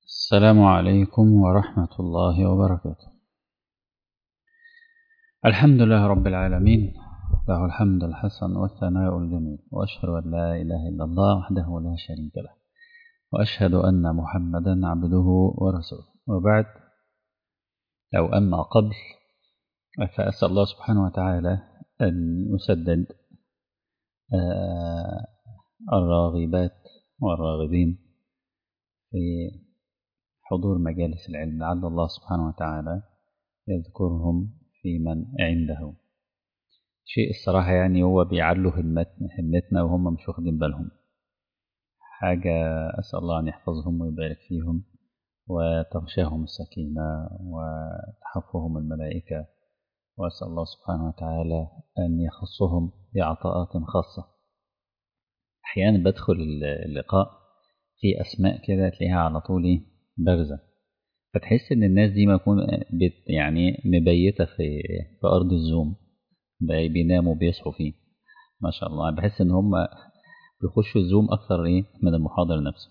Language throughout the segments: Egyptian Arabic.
السلام عليكم ورحمة الله وبركاته الحمد لله رب العالمين له الحمد الحسن والثناء الجميل وأشهد أن لا إله إلا الله وحده لا شريك له وأشهد أن محمدا عبده ورسوله وبعد أو أما قبل فأسأل الله سبحانه وتعالى أن يسدد الراغبات والراغبين في حضور مجالس العلم لعل الله سبحانه وتعالى يذكرهم في من عنده شيء الصراحة يعني هو بيعلوا همتنا, همتنا وهم مش واخدين بالهم حاجة أسأل الله أن يحفظهم ويبارك فيهم وتغشاهم السكينة وتحفهم الملائكة وأسأل الله سبحانه وتعالى أن يخصهم بعطاءات خاصة أحيانا بدخل اللقاء في أسماء كده تلاقيها على طول بارزة فتحس إن الناس دي ما يكون بت يعني مبيتة في في أرض الزوم بيناموا بيصحوا فيه ما شاء الله بحس إن هم بيخشوا الزوم أكثر إيه من المحاضر نفسه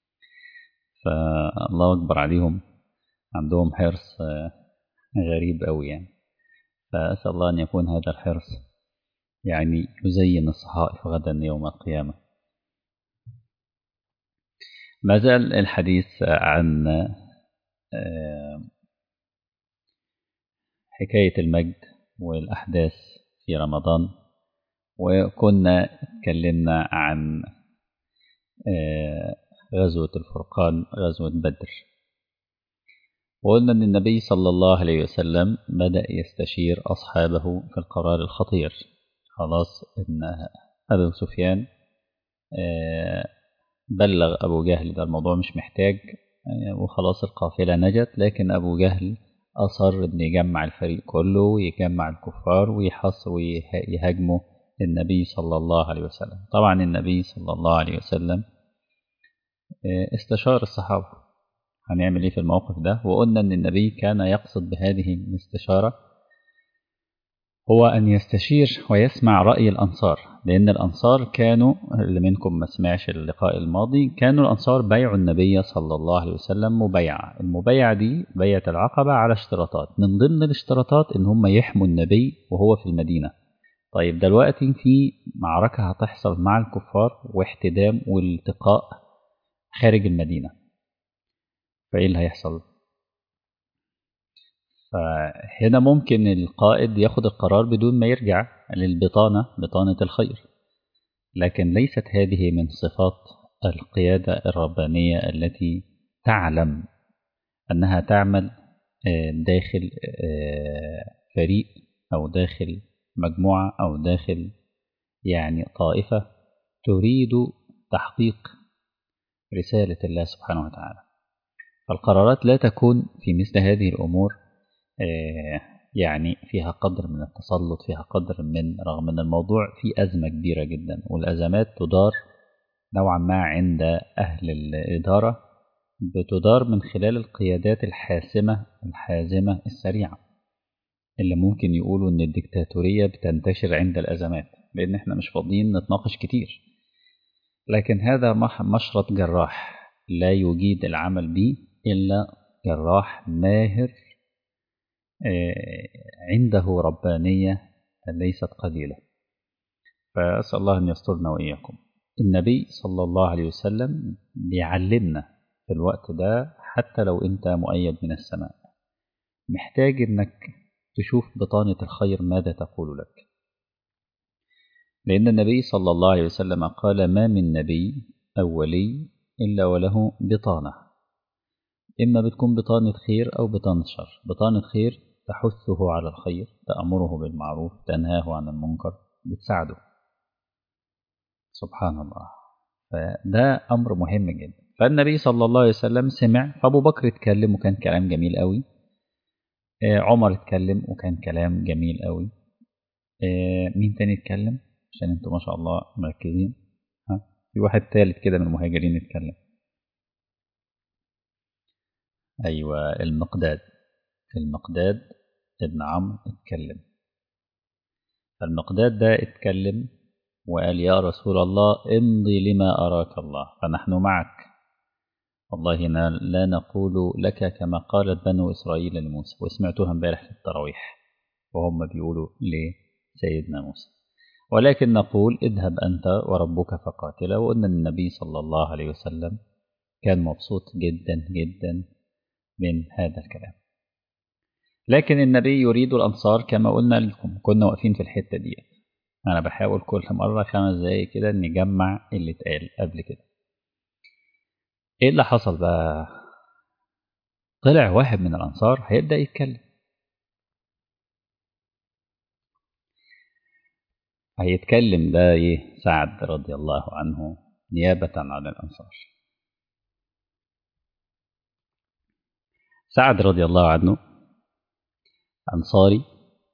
فالله أكبر عليهم عندهم حرص غريب أوي يعني فأسأل الله أن يكون هذا الحرص يعني يزين الصحائف غدا يوم القيامة ما زال الحديث عن حكاية المجد والأحداث في رمضان وكنا اتكلمنا عن غزوة الفرقان غزوة بدر وقلنا أن النبي صلى الله عليه وسلم بدأ يستشير أصحابه في القرار الخطير خلاص إن أبو سفيان بلغ أبو جهل ده الموضوع مش محتاج وخلاص القافلة نجت لكن أبو جهل أصر إن يجمع الفريق كله ويجمع الكفار ويحص ويهاجموا النبي صلى الله عليه وسلم طبعا النبي صلى الله عليه وسلم استشار الصحابة هنعمل ايه في الموقف ده وقلنا ان النبي كان يقصد بهذه الاستشارة هو أن يستشير ويسمع رأي الأنصار لأن الأنصار كانوا اللي منكم ما سمعش اللقاء الماضي كانوا الأنصار بيعوا النبي صلى الله عليه وسلم مبايعة المبايعة دي بيعة العقبة على اشتراطات من ضمن الاشتراطات إن هم يحموا النبي وهو في المدينة طيب دلوقتي في معركة هتحصل مع الكفار واحتدام والتقاء خارج المدينة فإيه اللي هيحصل؟ فهنا ممكن القائد ياخد القرار بدون ما يرجع للبطانة بطانة الخير لكن ليست هذه من صفات القيادة الربانية التي تعلم أنها تعمل داخل فريق أو داخل مجموعة أو داخل يعني طائفة تريد تحقيق رسالة الله سبحانه وتعالى فالقرارات لا تكون في مثل هذه الأمور يعني فيها قدر من التسلط فيها قدر من رغم ان الموضوع فيه أزمة كبيرة جدا والأزمات تدار نوعا ما عند أهل الإدارة بتدار من خلال القيادات الحاسمة الحازمة السريعة اللي ممكن يقولوا ان الدكتاتورية بتنتشر عند الأزمات لأن احنا مش فاضيين نتناقش كتير لكن هذا مشرط جراح لا يجيد العمل به إلا جراح ماهر عنده ربانية ليست قليلة فأسأل الله أن يسترنا وإياكم النبي صلى الله عليه وسلم بيعلمنا في الوقت ده حتى لو أنت مؤيد من السماء محتاج أنك تشوف بطانة الخير ماذا تقول لك لأن النبي صلى الله عليه وسلم قال ما من نبي أو ولي إلا وله بطانة إما بتكون بطانة خير أو بطانة شر بطانة خير تحثه على الخير تأمره بالمعروف تنهاه عن المنكر بتساعده سبحان الله فده أمر مهم جدا فالنبي صلى الله عليه وسلم سمع فأبو بكر اتكلم وكان كلام جميل قوي عمر اتكلم وكان كلام جميل قوي مين تاني اتكلم عشان انتوا ما شاء الله مركزين ها في واحد ثالث كده من المهاجرين اتكلم أيوة المقداد المقداد ابن عمرو اتكلم فالمقداد ده اتكلم وقال يا رسول الله امضي لما أراك الله فنحن معك والله لا نقول لك كما قالت بنو إسرائيل لموسى وسمعتها امبارح في التراويح وهم بيقولوا لسيدنا موسى ولكن نقول اذهب أنت وربك فقاتلا وأن النبي صلى الله عليه وسلم كان مبسوط جدا جدا من هذا الكلام لكن النبي يريد الأنصار كما قلنا لكم كنا واقفين في الحتة دي أنا بحاول كل مرة خمس دقايق كده نجمع اللي اتقال قبل كده إيه اللي حصل بقى طلع واحد من الأنصار هيبدأ يتكلم هيتكلم ده إيه سعد رضي الله عنه نيابة عن الأنصار سعد رضي الله عنه أنصاري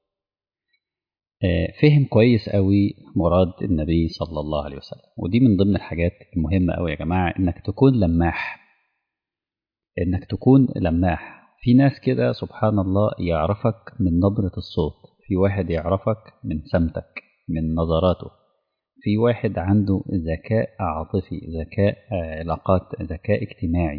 فهم كويس قوي مراد النبي صلى الله عليه وسلم ودي من ضمن الحاجات المهمة قوي يا جماعة إنك تكون لماح إنك تكون لماح في ناس كده سبحان الله يعرفك من نبرة الصوت في واحد يعرفك من سمتك من نظراته في واحد عنده ذكاء عاطفي ذكاء علاقات ذكاء اجتماعي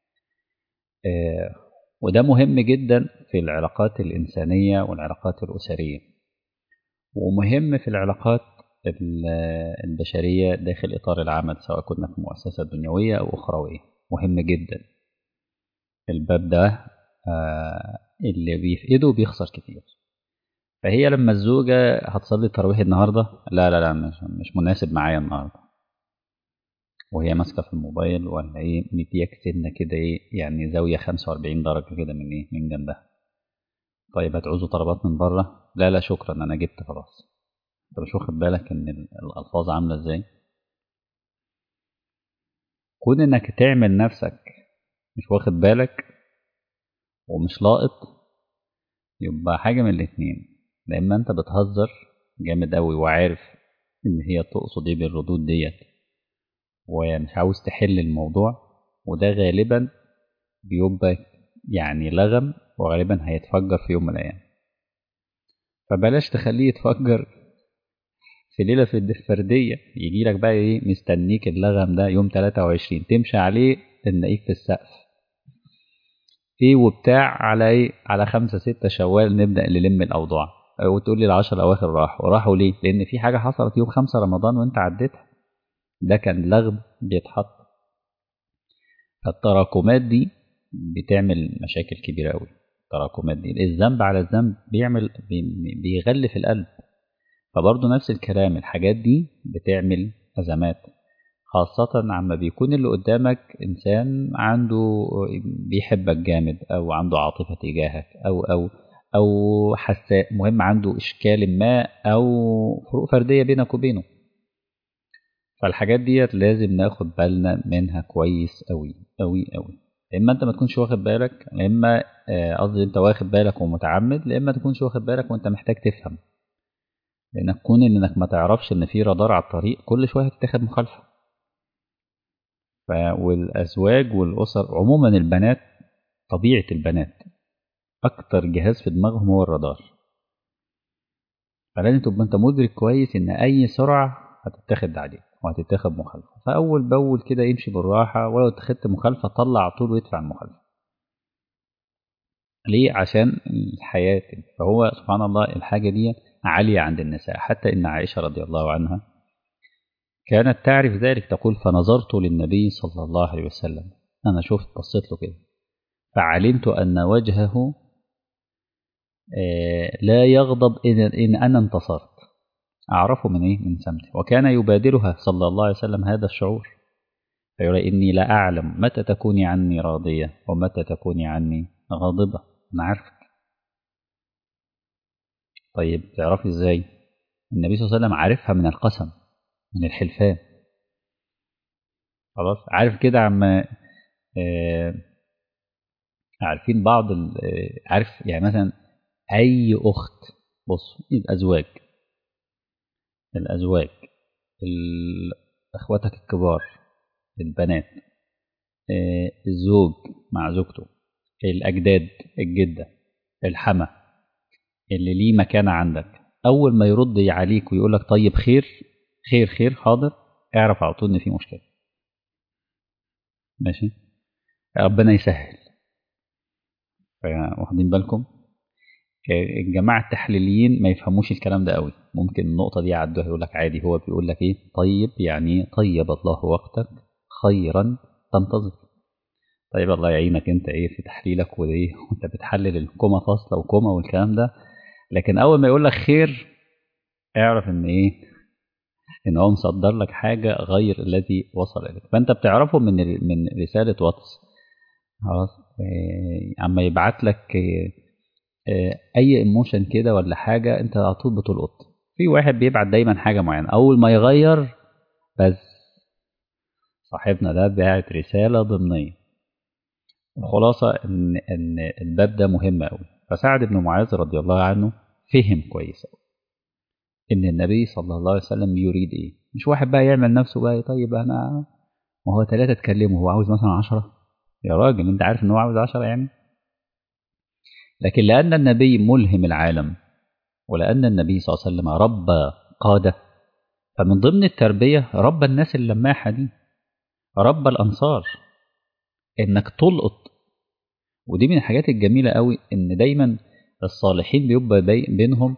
وده مهم جدا في العلاقات الإنسانية والعلاقات الأسرية ومهم في العلاقات البشرية داخل إطار العمل سواء كنا في مؤسسة دنيوية أو أخروية مهم جدا الباب ده اللي بيفقده بيخسر كتير فهي لما الزوجة هتصلي التراويح النهاردة لا لا لا مش, مش مناسب معايا النهاردة وهي ماسكة في الموبايل ولا ايه مديك سنة كده ايه يعني زاوية 45 درجة كده من ايه من جنبها طيب هتعوزوا طلبات من بره لا لا شكرا انا جبت خلاص انت مش واخد بالك ان الالفاظ عاملة ازاي كون انك تعمل نفسك مش واخد بالك ومش لاقط يبقى حاجة من الاتنين لا اما انت بتهزر جامد قوي وعارف ان هي تقصد ايه بالردود ديت ومش عاوز تحل الموضوع وده غالبا بيبقى يعني لغم وغالبا هيتفجر في يوم من الايام فبلاش تخليه يتفجر في ليلة في الفردية يجي لك بقى ايه مستنيك اللغم ده يوم 23 تمشي عليه تلاقيك في السقف ايه وبتاع على ايه على خمسة ستة شوال نبدأ نلم الأوضاع وتقول لي العشر الأواخر راحوا راحوا ليه؟ لأن في حاجة حصلت يوم خمسة رمضان وأنت عديتها ده كان لغم بيتحط فالتراكمات دي بتعمل مشاكل كبيرة قوي التراكمات دي الذنب على الذنب بيعمل بيغلف القلب فبرضه نفس الكلام الحاجات دي بتعمل أزمات خاصة عما بيكون اللي قدامك إنسان عنده بيحبك جامد أو عنده عاطفة تجاهك أو أو أو حساء مهم عنده إشكال ما أو فروق فردية بينك وبينه فالحاجات ديت لازم ناخد بالنا منها كويس أوي أوي أوي إما أنت ما تكونش واخد بالك إما قصدي أنت واخد بالك ومتعمد لإما تكونش واخد بالك وأنت محتاج تفهم لأنك كون إنك ما تعرفش إن في رادار على الطريق كل شوية هتتاخد مخالفة والأزواج والأسر عموما البنات طبيعة البنات أكتر جهاز في دماغهم هو الرادار فلازم تبقى أنت مدرك كويس إن أي سرعة هتتاخد عليك وهتتاخد مخالفة فأول بأول كده يمشي بالراحة ولو اتخذت مخالفة طلع على طول ويدفع المخالفة ليه عشان الحياة فهو سبحان الله الحاجة دي عالية عند النساء حتى إن عائشة رضي الله عنها كانت تعرف ذلك تقول فنظرت للنبي صلى الله عليه وسلم أنا شفت بصيت له كده فعلمت أن وجهه لا يغضب إن أنا انتصرت أعرفه من إيه من سمته وكان يبادرها صلى الله عليه وسلم هذا الشعور فيقول إني لا أعلم متى تكوني عني راضية ومتى تكوني عني غاضبة أنا عارفك طيب تعرفي إزاي النبي صلى الله عليه وسلم عارفها من القسم من الحلفان خلاص عارف كده عم آه عارفين بعض عارف يعني مثلا أي أخت بص الأزواج الأزواج أخواتك الكبار البنات آه الزوج مع زوجته الأجداد الجدة الحما اللي ليه مكانة عندك أول ما يرد عليك ويقول لك طيب خير خير خير حاضر اعرف على طول إن في مشكلة ماشي ربنا يسهل واخدين بالكم الجماعة التحليليين ما يفهموش الكلام ده قوي ممكن النقطة دي يعدوها يقول لك عادي هو بيقول لك ايه طيب يعني طيب الله وقتك خيرا تنتظر طيب الله يعينك انت ايه في تحليلك وايه وانت بتحلل الكومة فاصلة وكومة والكلام ده لكن اول ما يقول لك خير اعرف ان ايه ان هو مصدر لك حاجة غير الذي وصل اليك فانت بتعرفه من من رسالة واتس خلاص إيه اما يبعت لك إيه اي ايموشن كده ولا حاجه انت على طول بتلقط في واحد بيبعت دايما حاجه معينه اول ما يغير بس صاحبنا ده باعت رساله ضمنيه الخلاصه ان ان الباب ده مهم قوي فسعد بن معاذ رضي الله عنه فهم كويس قوي ان النبي صلى الله عليه وسلم يريد ايه مش واحد بقى يعمل نفسه بقى طيب انا ما هو ثلاثه اتكلموا هو عاوز مثلا عشرة يا راجل انت عارف ان هو عاوز عشرة يعني لكن لأن النبي ملهم العالم ولأن النبي صلى الله عليه وسلم ربى قادة فمن ضمن التربية ربى الناس اللماحة دي ربى الأنصار إنك تلقط ودي من الحاجات الجميلة قوي إن دايما الصالحين بيبقى بينهم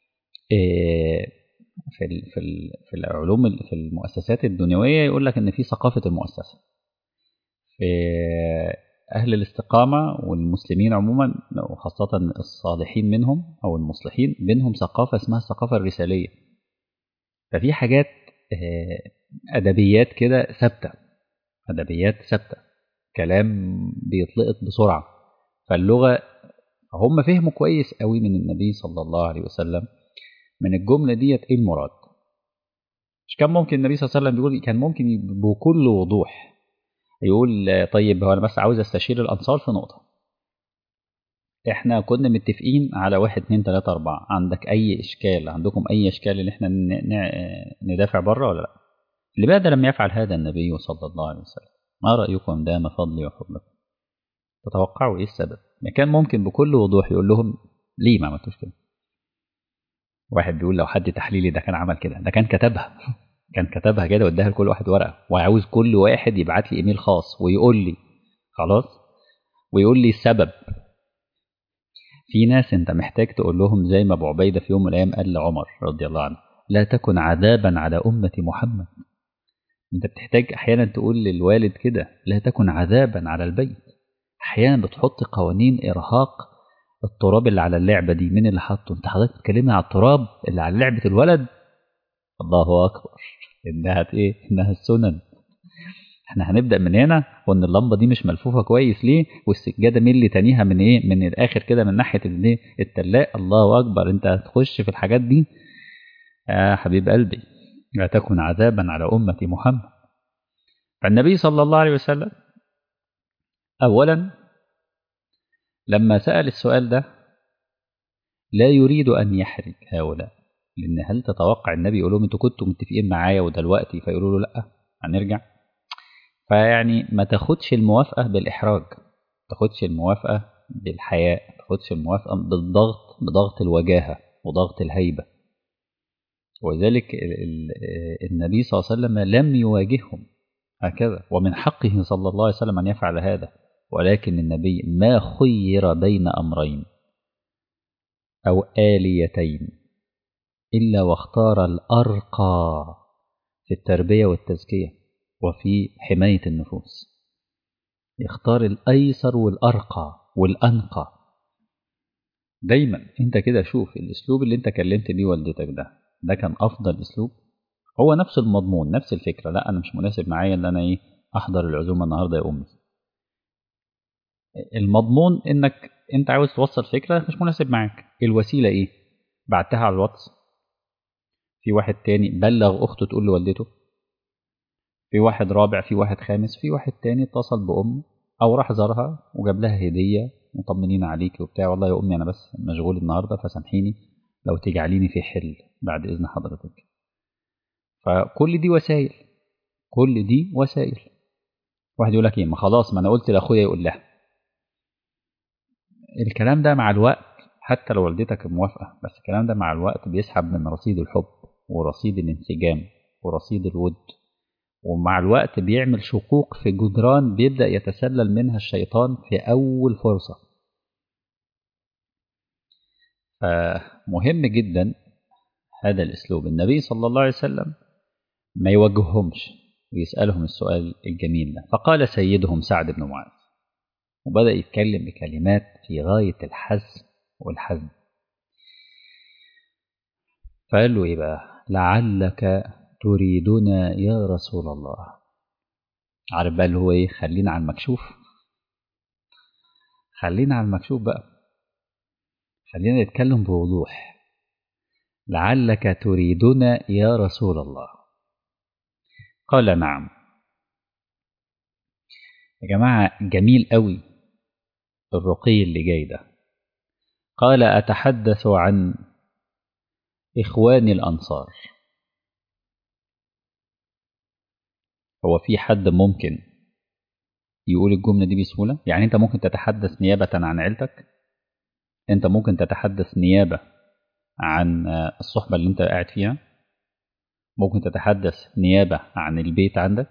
في في في العلوم في المؤسسات الدنيوية يقول لك إن في ثقافة المؤسسة في أهل الاستقامة والمسلمين عموما وخاصة الصالحين منهم أو المصلحين بينهم ثقافة اسمها الثقافة الرسالية ففي حاجات أدبيات كده ثابتة أدبيات ثابتة كلام بيطلقت بسرعة فاللغة هم فهموا كويس قوي من النبي صلى الله عليه وسلم من الجملة ديت إيه المراد مش كان ممكن النبي صلى الله عليه وسلم بيقول كان ممكن بكل وضوح يقول طيب هو انا بس عاوز استشير الانصار في نقطه احنا كنا متفقين على واحد اتنين تلاته اربعه عندك اي اشكال عندكم اي اشكال ان احنا ندافع بره ولا لا لماذا لم يفعل هذا النبي صلى الله عليه وسلم ما رايكم دام فضلي وفضلكم تتوقعوا ايه السبب ما كان ممكن بكل وضوح يقول لهم ليه ما عملتوش كده واحد بيقول لو حد تحليلي ده كان عمل كده ده كان كتبها كان كتبها كده واداها لكل واحد ورقه وعاوز كل واحد يبعت لي ايميل خاص ويقول لي خلاص ويقول لي السبب في ناس انت محتاج تقول لهم زي ما ابو عبيده في يوم من الايام قال لعمر رضي الله عنه لا تكن عذابا على امه محمد انت بتحتاج احيانا تقول للوالد كده لا تكن عذابا على البيت احيانا بتحط قوانين ارهاق التراب اللي على اللعبه دي مين اللي حاطه انت حضرتك بتكلمني على التراب اللي على لعبه الولد الله اكبر انها ايه انها السنن احنا هنبدا من هنا وان اللمبه دي مش ملفوفه كويس ليه والسجاده مين اللي تانيها من ايه من الاخر كده من ناحيه الايه التلاق الله اكبر انت هتخش في الحاجات دي يا حبيب قلبي لا تكن عذابا على امه محمد فالنبي صلى الله عليه وسلم اولا لما سال السؤال ده لا يريد ان يحرج هؤلاء لان هل تتوقع النبي يقول لهم انتوا كنتوا متفقين معايا ودلوقتي فيقولوا له لا هنرجع فيعني ما تاخدش الموافقه بالاحراج ما تاخدش الموافقه بالحياء ما تاخدش الموافقه بالضغط بضغط الوجاهه وضغط الهيبه وذلك النبي صلى الله عليه وسلم لم يواجههم هكذا ومن حقه صلى الله عليه وسلم ان يفعل هذا ولكن النبي ما خير بين امرين او اليتين إلا واختار الأرقى في التربية والتزكية وفي حماية النفوس يختار الأيسر والأرقى والأنقى دايما انت كده شوف الاسلوب اللي انت كلمت بيه والدتك ده ده كان افضل اسلوب هو نفس المضمون نفس الفكره لا انا مش مناسب معايا ان انا ايه احضر العزومه النهارده يا امي المضمون انك انت عاوز توصل فكره مش مناسب معاك الوسيله ايه بعتها على الواتس في واحد تاني بلغ اخته تقول لوالدته في واحد رابع في واحد خامس في واحد تاني اتصل بأمه أو راح زارها وجاب لها هدية مطمنين عليكي وبتاع والله يا أمي أنا بس مشغول النهاردة فسامحيني لو تجعليني في حل بعد إذن حضرتك فكل دي وسائل كل دي وسائل واحد يقول لك ايه ما خلاص ما انا قلت لاخويا يقول لها الكلام ده مع الوقت حتى لو والدتك موافقه بس الكلام ده مع الوقت بيسحب من رصيد الحب ورصيد الانسجام ورصيد الود ومع الوقت بيعمل شقوق في جدران بيبدأ يتسلل منها الشيطان في أول فرصة فمهم جدا هذا الأسلوب النبي صلى الله عليه وسلم ما يوجههمش ويسألهم السؤال الجميل ده فقال سيدهم سعد بن معاذ وبدأ يتكلم بكلمات في غاية الحزم والحزم فقال له إيه بقى لعلك تريدنا يا رسول الله عارف بقى اللي هو إيه خلينا على المكشوف خلينا على المكشوف بقى خلينا نتكلم بوضوح لعلك تريدنا يا رسول الله قال نعم يا جماعة جميل قوي الرقي اللي جاي ده قال أتحدث عن إخواني الأنصار هو في حد ممكن يقول الجملة دي بسهولة يعني أنت ممكن تتحدث نيابة عن عيلتك أنت ممكن تتحدث نيابة عن الصحبة اللي أنت قاعد فيها ممكن تتحدث نيابة عن البيت عندك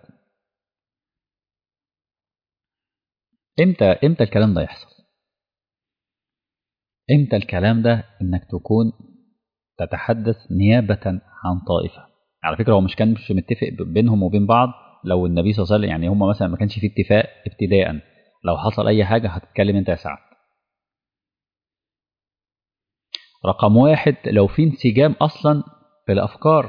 امتى امتى الكلام ده يحصل امتى الكلام ده انك تكون تتحدث نيابة عن طائفة على فكرة هو مش كان مش متفق بينهم وبين بعض لو النبي صلى الله عليه وسلم يعني هم مثلا ما كانش في اتفاق ابتداء لو حصل اي حاجة هتتكلم انت يا سعد رقم واحد لو في انسجام اصلا في الافكار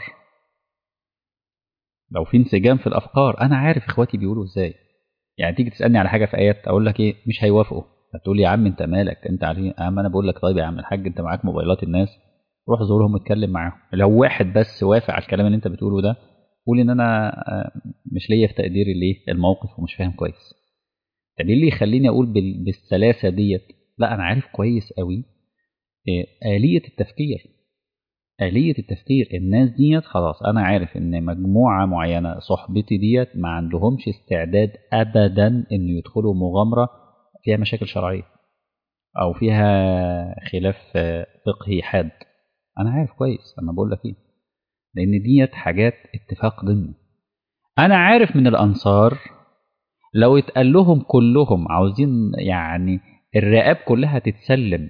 لو في انسجام في الافكار انا عارف اخواتي بيقولوا ازاي يعني تيجي تسالني على حاجه في ايات اقول لك ايه مش هيوافقوا هتقول لي يا عم انت مالك انت عارف يا عم انا بقول لك طيب يا عم الحاج انت معاك موبايلات الناس روح زورهم واتكلم معاهم لو واحد بس وافق على الكلام اللي انت بتقوله ده قول ان انا مش ليا في تقدير الايه الموقف ومش فاهم كويس طب ايه اللي يخليني اقول بالسلاسه ديت لا انا عارف كويس قوي آلية التفكير آلية التفكير الناس ديت خلاص أنا عارف إن مجموعة معينة صحبتي ديت ما عندهمش استعداد أبدا إنه يدخلوا مغامرة فيها مشاكل شرعية أو فيها خلاف فقهي حاد أنا عارف كويس أنا بقول لك إيه لأن ديت حاجات اتفاق ضمني أنا عارف من الأنصار لو اتقال لهم كلهم عاوزين يعني الرقاب كلها تتسلم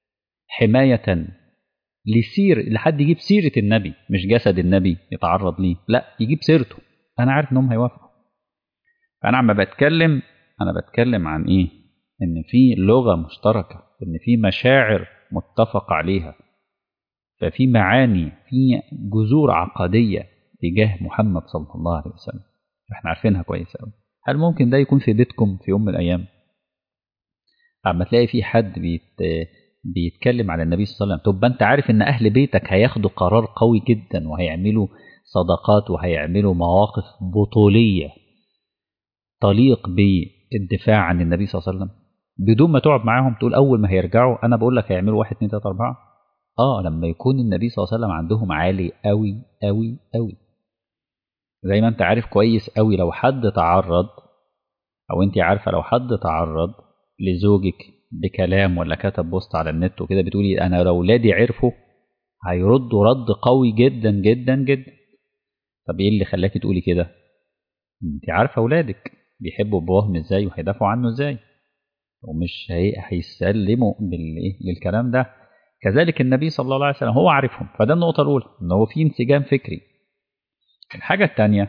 حماية لسير لحد يجيب سيرة النبي مش جسد النبي يتعرض ليه لا يجيب سيرته أنا عارف إنهم هيوافقوا فأنا عم بتكلم أنا بتكلم عن إيه إن في لغة مشتركة إن في مشاعر متفق عليها ففي معاني في جذور عقدية تجاه محمد صلى الله عليه وسلم احنا عارفينها كويس قوي هل ممكن ده يكون في بيتكم في يوم من الأيام أما تلاقي في حد بيت بيتكلم على النبي صلى الله عليه وسلم طب انت عارف ان اهل بيتك هياخدوا قرار قوي جدا وهيعملوا صدقات وهيعملوا مواقف بطولية تليق بالدفاع عن النبي صلى الله عليه وسلم بدون ما تقعد معاهم تقول اول ما هيرجعوا انا بقول لك هيعملوا واحد اتنين تلاته اربعه اه لما يكون النبي صلى الله عليه وسلم عندهم عالي قوي قوي قوي زي ما انت عارف كويس قوي لو حد تعرض او انت عارفه لو حد تعرض لزوجك بكلام ولا كتب بوست على النت وكده بتقولي انا لو ولادي عرفوا هيردوا رد قوي جدا جدا جدا طب ايه اللي خلاكي تقولي كده انت عارفه اولادك بيحبوا باباهم ازاي وهيدافعوا عنه ازاي ومش هي... هيسلموا بالايه للكلام ده كذلك النبي صلى الله عليه وسلم هو عارفهم فده النقطه الاولى ان هو في انسجام فكري الحاجه الثانيه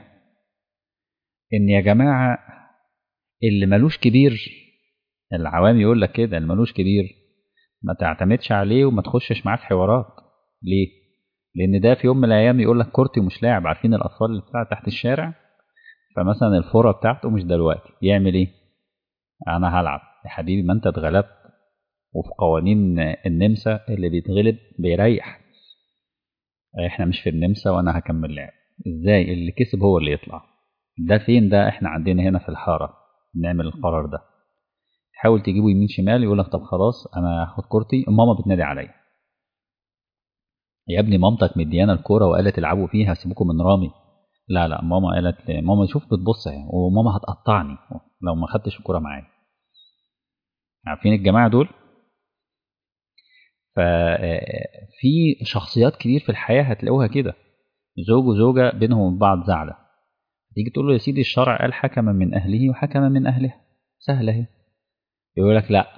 ان يا جماعه اللي ملوش كبير العوام يقول لك كده اللي ملوش كبير ما تعتمدش عليه وما تخشش معاه في حوارات ليه لان ده في يوم من الايام يقول لك كورتي مش لاعب عارفين الاطفال اللي بتلعب تحت الشارع فمثلا الفوره بتاعته مش دلوقتي يعمل ايه انا هلعب يا حبيبي ما انت اتغلبت وفي قوانين النمسا اللي بيتغلب بيريح احنا مش في النمسا وانا هكمل لعب ازاي اللي كسب هو اللي يطلع ده فين ده احنا عندنا هنا في الحاره نعمل القرار ده تحاول تجيبه يمين شمال يقول لك طب خلاص انا هاخد كورتي ماما بتنادي عليا يا ابني مامتك مديانا الكوره وقالت العبوا فيها سيبكم من رامي لا لا ماما قالت لي ماما شوف بتبص اهي وماما هتقطعني لو ما خدتش الكوره معايا عارفين الجماعه دول ففي شخصيات كتير في الحياه هتلاقوها كده زوج وزوجه بينهم وبين بعض زعله تيجي تقول له يا سيدي الشرع قال حكما من اهله وحكما من اهلها سهله اهي يقول لك لا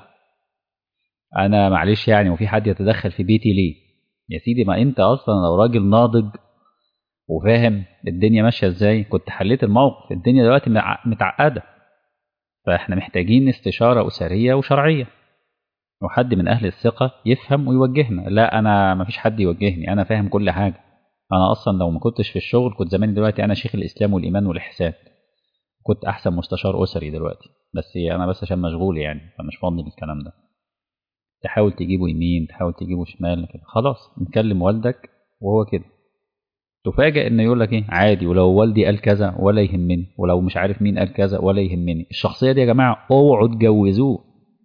انا معلش يعني وفي حد يتدخل في بيتي ليه يا سيدي ما انت اصلا لو راجل ناضج وفاهم الدنيا ماشيه ازاي كنت حليت الموقف الدنيا دلوقتي متعقده فاحنا محتاجين استشاره اسريه وشرعيه وحد من اهل الثقه يفهم ويوجهنا لا انا ما فيش حد يوجهني انا فاهم كل حاجه انا اصلا لو ما كنتش في الشغل كنت زماني دلوقتي انا شيخ الاسلام والايمان والاحسان كنت احسن مستشار اسري دلوقتي بس انا بس عشان مشغول يعني فمش فاضي بالكلام ده تحاول تجيبه يمين تحاول تجيبه شمال كده خلاص نكلم والدك وهو كده تفاجئ انه يقول لك ايه عادي ولو والدي قال كذا ولا يهمني ولو مش عارف مين قال كذا ولا يهمني الشخصيه دي يا جماعه اوعوا تجوزوه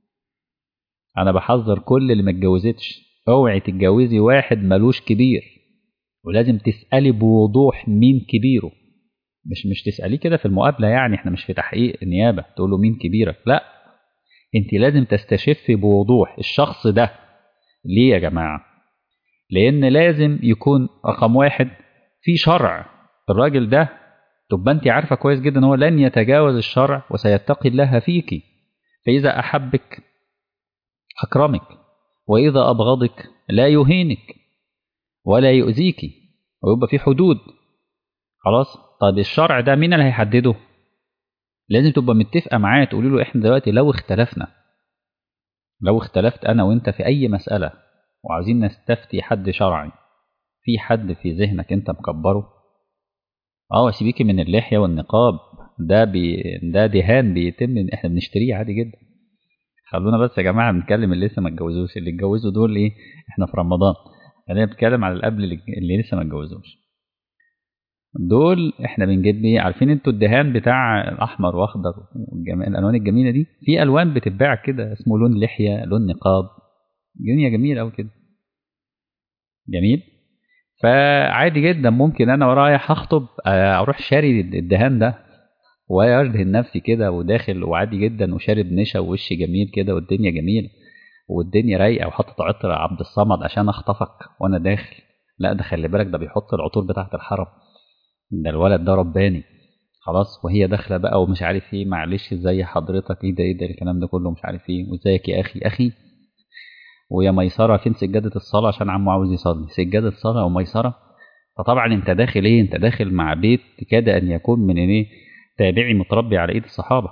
انا بحذر كل اللي ما اتجوزتش اوعي تتجوزي واحد ملوش كبير ولازم تسالي بوضوح مين كبيره مش مش تساليه كده في المقابله يعني احنا مش في تحقيق نيابه تقول له مين كبيرك لا انت لازم تستشفي بوضوح الشخص ده ليه يا جماعه لان لازم يكون رقم واحد في شرع الراجل ده تبقى انت عارفه كويس جدا هو لن يتجاوز الشرع وسيتقي الله فيك فاذا احبك اكرمك واذا ابغضك لا يهينك ولا يؤذيك ويبقى في حدود خلاص طب الشرع ده مين اللي هيحدده لازم تبقى متفقه معاه تقولي له احنا دلوقتي لو اختلفنا لو اختلفت انا وانت في اي مساله وعايزين نستفتي حد شرعي في حد في ذهنك انت مكبره اه سيبيكي من اللحيه والنقاب ده بي ده دهان بيتم احنا بنشتريه عادي جدا خلونا بس يا جماعه بنتكلم اللي لسه ما اتجوزوش اللي اتجوزوا دول ايه احنا في رمضان خلينا بنتكلم على القبل اللي لسه ما اتجوزوش دول احنا بنجيب ايه عارفين انتوا الدهان بتاع الاحمر واخضر والجمال الالوان الجميله دي في الوان بتتباع كده اسمه لون لحيه لون نقاب دنيا جميله قوي كده جميل فعادي جدا ممكن انا ورايح اخطب اروح شاري الدهان ده وادهن نفسي كده وداخل وعادي جدا وشارب نشا ووشي جميل كده والدنيا جميله والدنيا رايقه وحاطط عطر عبد الصمد عشان اخطفك وانا داخل لا ده خلي بالك ده بيحط العطور بتاعه الحرم ده الولد ده رباني خلاص وهي داخله بقى ومش عارف ايه معلش ازاي حضرتك ايه ده ايه ده الكلام ده كله مش عارف ايه وازيك يا اخي اخي ويا ميسره فين سجاده الصلاه عشان عمو عاوز يصلي سجاده صلاه وميسره فطبعا انت داخل ايه انت داخل مع بيت كاد ان يكون من ايه تابعي متربي على ايد الصحابه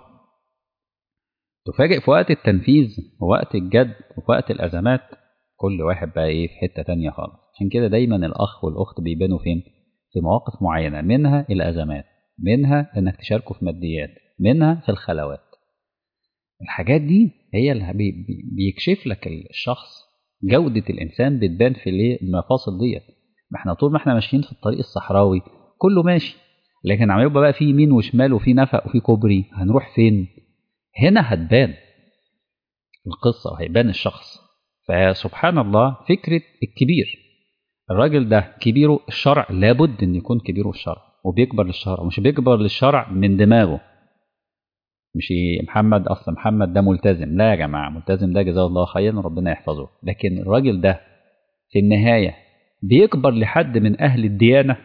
تفاجئ في وقت التنفيذ ووقت الجد وفي وقت الازمات كل واحد بقى ايه في حته تانية خالص عشان كده دايما الاخ والاخت بيبانوا فين في مواقف معينه منها الازمات منها انك تشاركوا في ماديات منها في الخلوات الحاجات دي هي اللي بيكشف لك الشخص جودة الإنسان بتبان في المفاصل ديت ما احنا طول ما احنا ماشيين في الطريق الصحراوي كله ماشي لكن عم يبقى بقى في يمين وشمال وفي نفق وفي كوبري هنروح فين هنا هتبان القصة وهيبان الشخص فسبحان الله فكرة الكبير الراجل ده كبيره الشرع لابد ان يكون كبيره الشرع وبيكبر للشرع ومش بيكبر للشرع من دماغه مش محمد اصل محمد ده ملتزم لا يا جماعه ملتزم ده جزاه الله خيرا وربنا يحفظه لكن الراجل ده في النهايه بيكبر لحد من اهل الديانه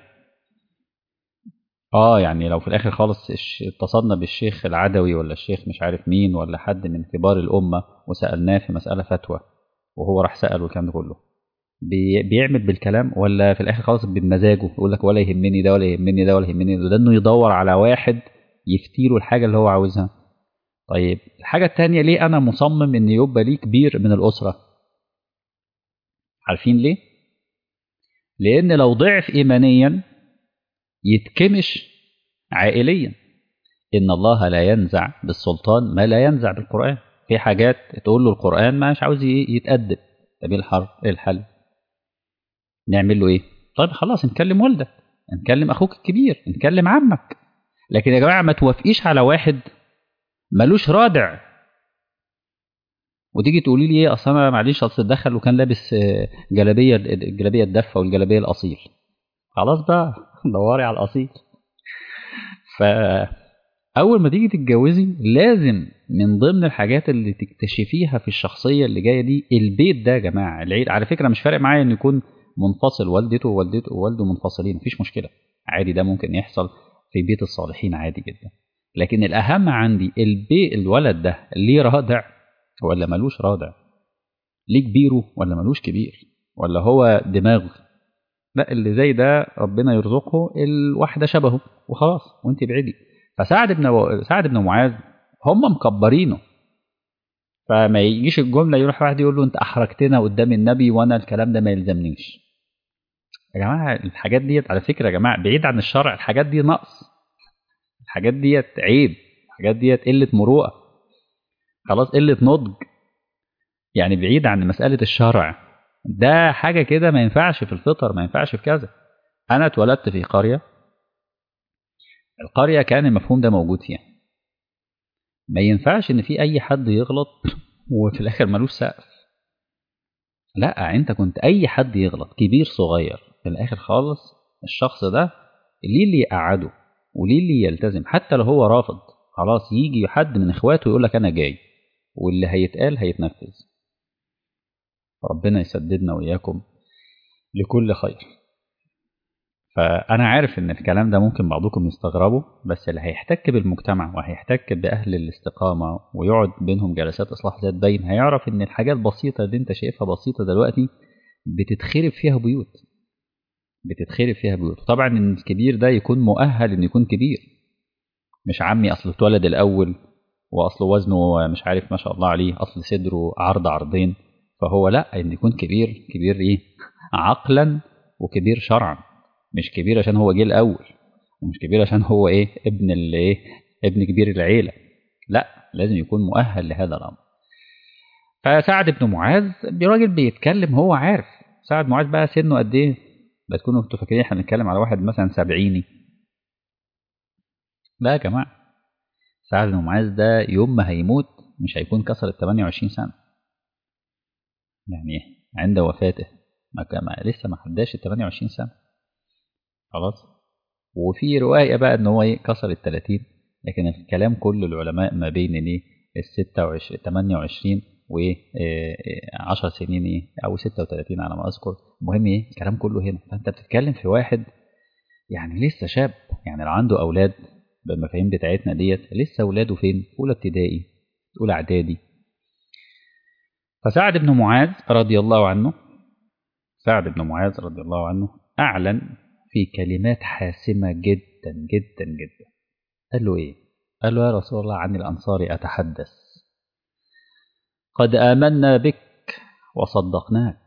اه يعني لو في الاخر خالص اتصلنا بالشيخ العدوي ولا الشيخ مش عارف مين ولا حد من كبار الامه وسالناه في مساله فتوى وهو راح سال والكلام ده كله بي بيعمل بالكلام ولا في الاخر خالص بمزاجه يقول لك ولا يهمني ده ولا يهمني ده ولا يهمني ده, ده انه يدور على واحد يفتيله الحاجه اللي هو عاوزها طيب الحاجة التانية ليه أنا مصمم إن يبقى ليه كبير من الأسرة؟ عارفين ليه؟ لأن لو ضعف إيمانيا يتكمش عائليا إن الله لا ينزع بالسلطان ما لا ينزع بالقرآن في حاجات تقول له القرآن مش عاوز يتأدب طب ايه الحر ايه الحل نعمل له ايه طيب خلاص نكلم والدك نكلم اخوك الكبير نكلم عمك لكن يا جماعه ما توافقيش على واحد ملوش رادع وتيجي تقولي لي ايه اصل انا معلش اصل دخل وكان لابس جلابيه الجلابيه الدفه والجلابيه الاصيل خلاص بقى دوري على الاصيل فاول ما تيجي تتجوزي لازم من ضمن الحاجات اللي تكتشفيها في الشخصيه اللي جايه دي البيت ده يا جماعه العيد على فكره مش فارق معايا انه يكون منفصل والدته ووالدته ووالده منفصلين مفيش مشكله عادي ده ممكن يحصل في بيت الصالحين عادي جدا لكن الأهم عندي البي الولد ده ليه رادع ولا ملوش رادع ليه كبيره ولا ملوش كبير ولا هو دماغ لا اللي زي ده ربنا يرزقه الواحدة شبهه وخلاص وانت بعيدي فسعد بن و... سعد بن معاذ هم مكبرينه فما يجيش الجملة يروح واحد يقول له انت احرجتنا قدام النبي وانا الكلام ده ما يلزمنيش يا جماعة الحاجات ديت على فكرة يا جماعة بعيد عن الشرع الحاجات دي نقص الحاجات ديت عيب الحاجات ديت قلة مروءة خلاص قلة نضج يعني بعيد عن مسألة الشرع ده حاجة كده ما ينفعش في الفطر ما ينفعش في كذا أنا اتولدت في قرية القرية كان المفهوم ده موجود فيها ما ينفعش إن في أي حد يغلط وفي الآخر ملوش سقف لا أنت كنت أي حد يغلط كبير صغير في الآخر خالص الشخص ده ليه اللي يقعده وليه اللي يلتزم حتى لو هو رافض خلاص يجي حد من إخواته يقول لك أنا جاي واللي هيتقال هيتنفذ ربنا يسددنا وإياكم لكل خير فأنا عارف إن الكلام ده ممكن بعضكم يستغربه بس اللي هيحتك بالمجتمع وهيحتك بأهل الاستقامة ويقعد بينهم جلسات إصلاح ذات بين هيعرف إن الحاجات بسيطة اللي أنت شايفها بسيطة دلوقتي بتتخرب فيها بيوت بتتخرب فيها بيوت طبعا إن الكبير ده يكون مؤهل إنه يكون كبير مش عمي أصله اتولد الأول وأصله وزنه مش عارف ما شاء الله عليه أصل صدره عرض عرضين فهو لا ان يكون كبير كبير ايه عقلا وكبير شرعا مش كبير عشان هو جه الاول ومش كبير عشان هو ايه ابن الايه ابن كبير العيله لا لازم يكون مؤهل لهذا الامر فسعد بن معاذ راجل بيتكلم هو عارف سعد معاذ بقى سنه قد ايه بتكونوا انتوا فاكرين احنا بنتكلم على واحد مثلا سبعيني لا يا جماعه سعد بن معاذ ده يوم ما هيموت مش هيكون كسر ال 28 سنه يعني عند وفاته ما كان لسه ما حداش ال 28 سنه خلاص وفي روايه بقى ان هو كسر ال 30 لكن الكلام كل العلماء ما بين ايه ال 26 28 و 10 سنين ايه او 36 على ما اذكر المهم ايه الكلام كله هنا فانت بتتكلم في واحد يعني لسه شاب يعني لو عنده اولاد بالمفاهيم بتاعتنا ديت لسه اولاده فين اولى ابتدائي اولى اعدادي فسعد بن معاذ رضي الله عنه سعد بن معاذ رضي الله عنه أعلن في كلمات حاسمة جدا جدا جدا قال له إيه؟ قال له يا رسول الله عن الأنصار أتحدث قد آمنا بك وصدقناك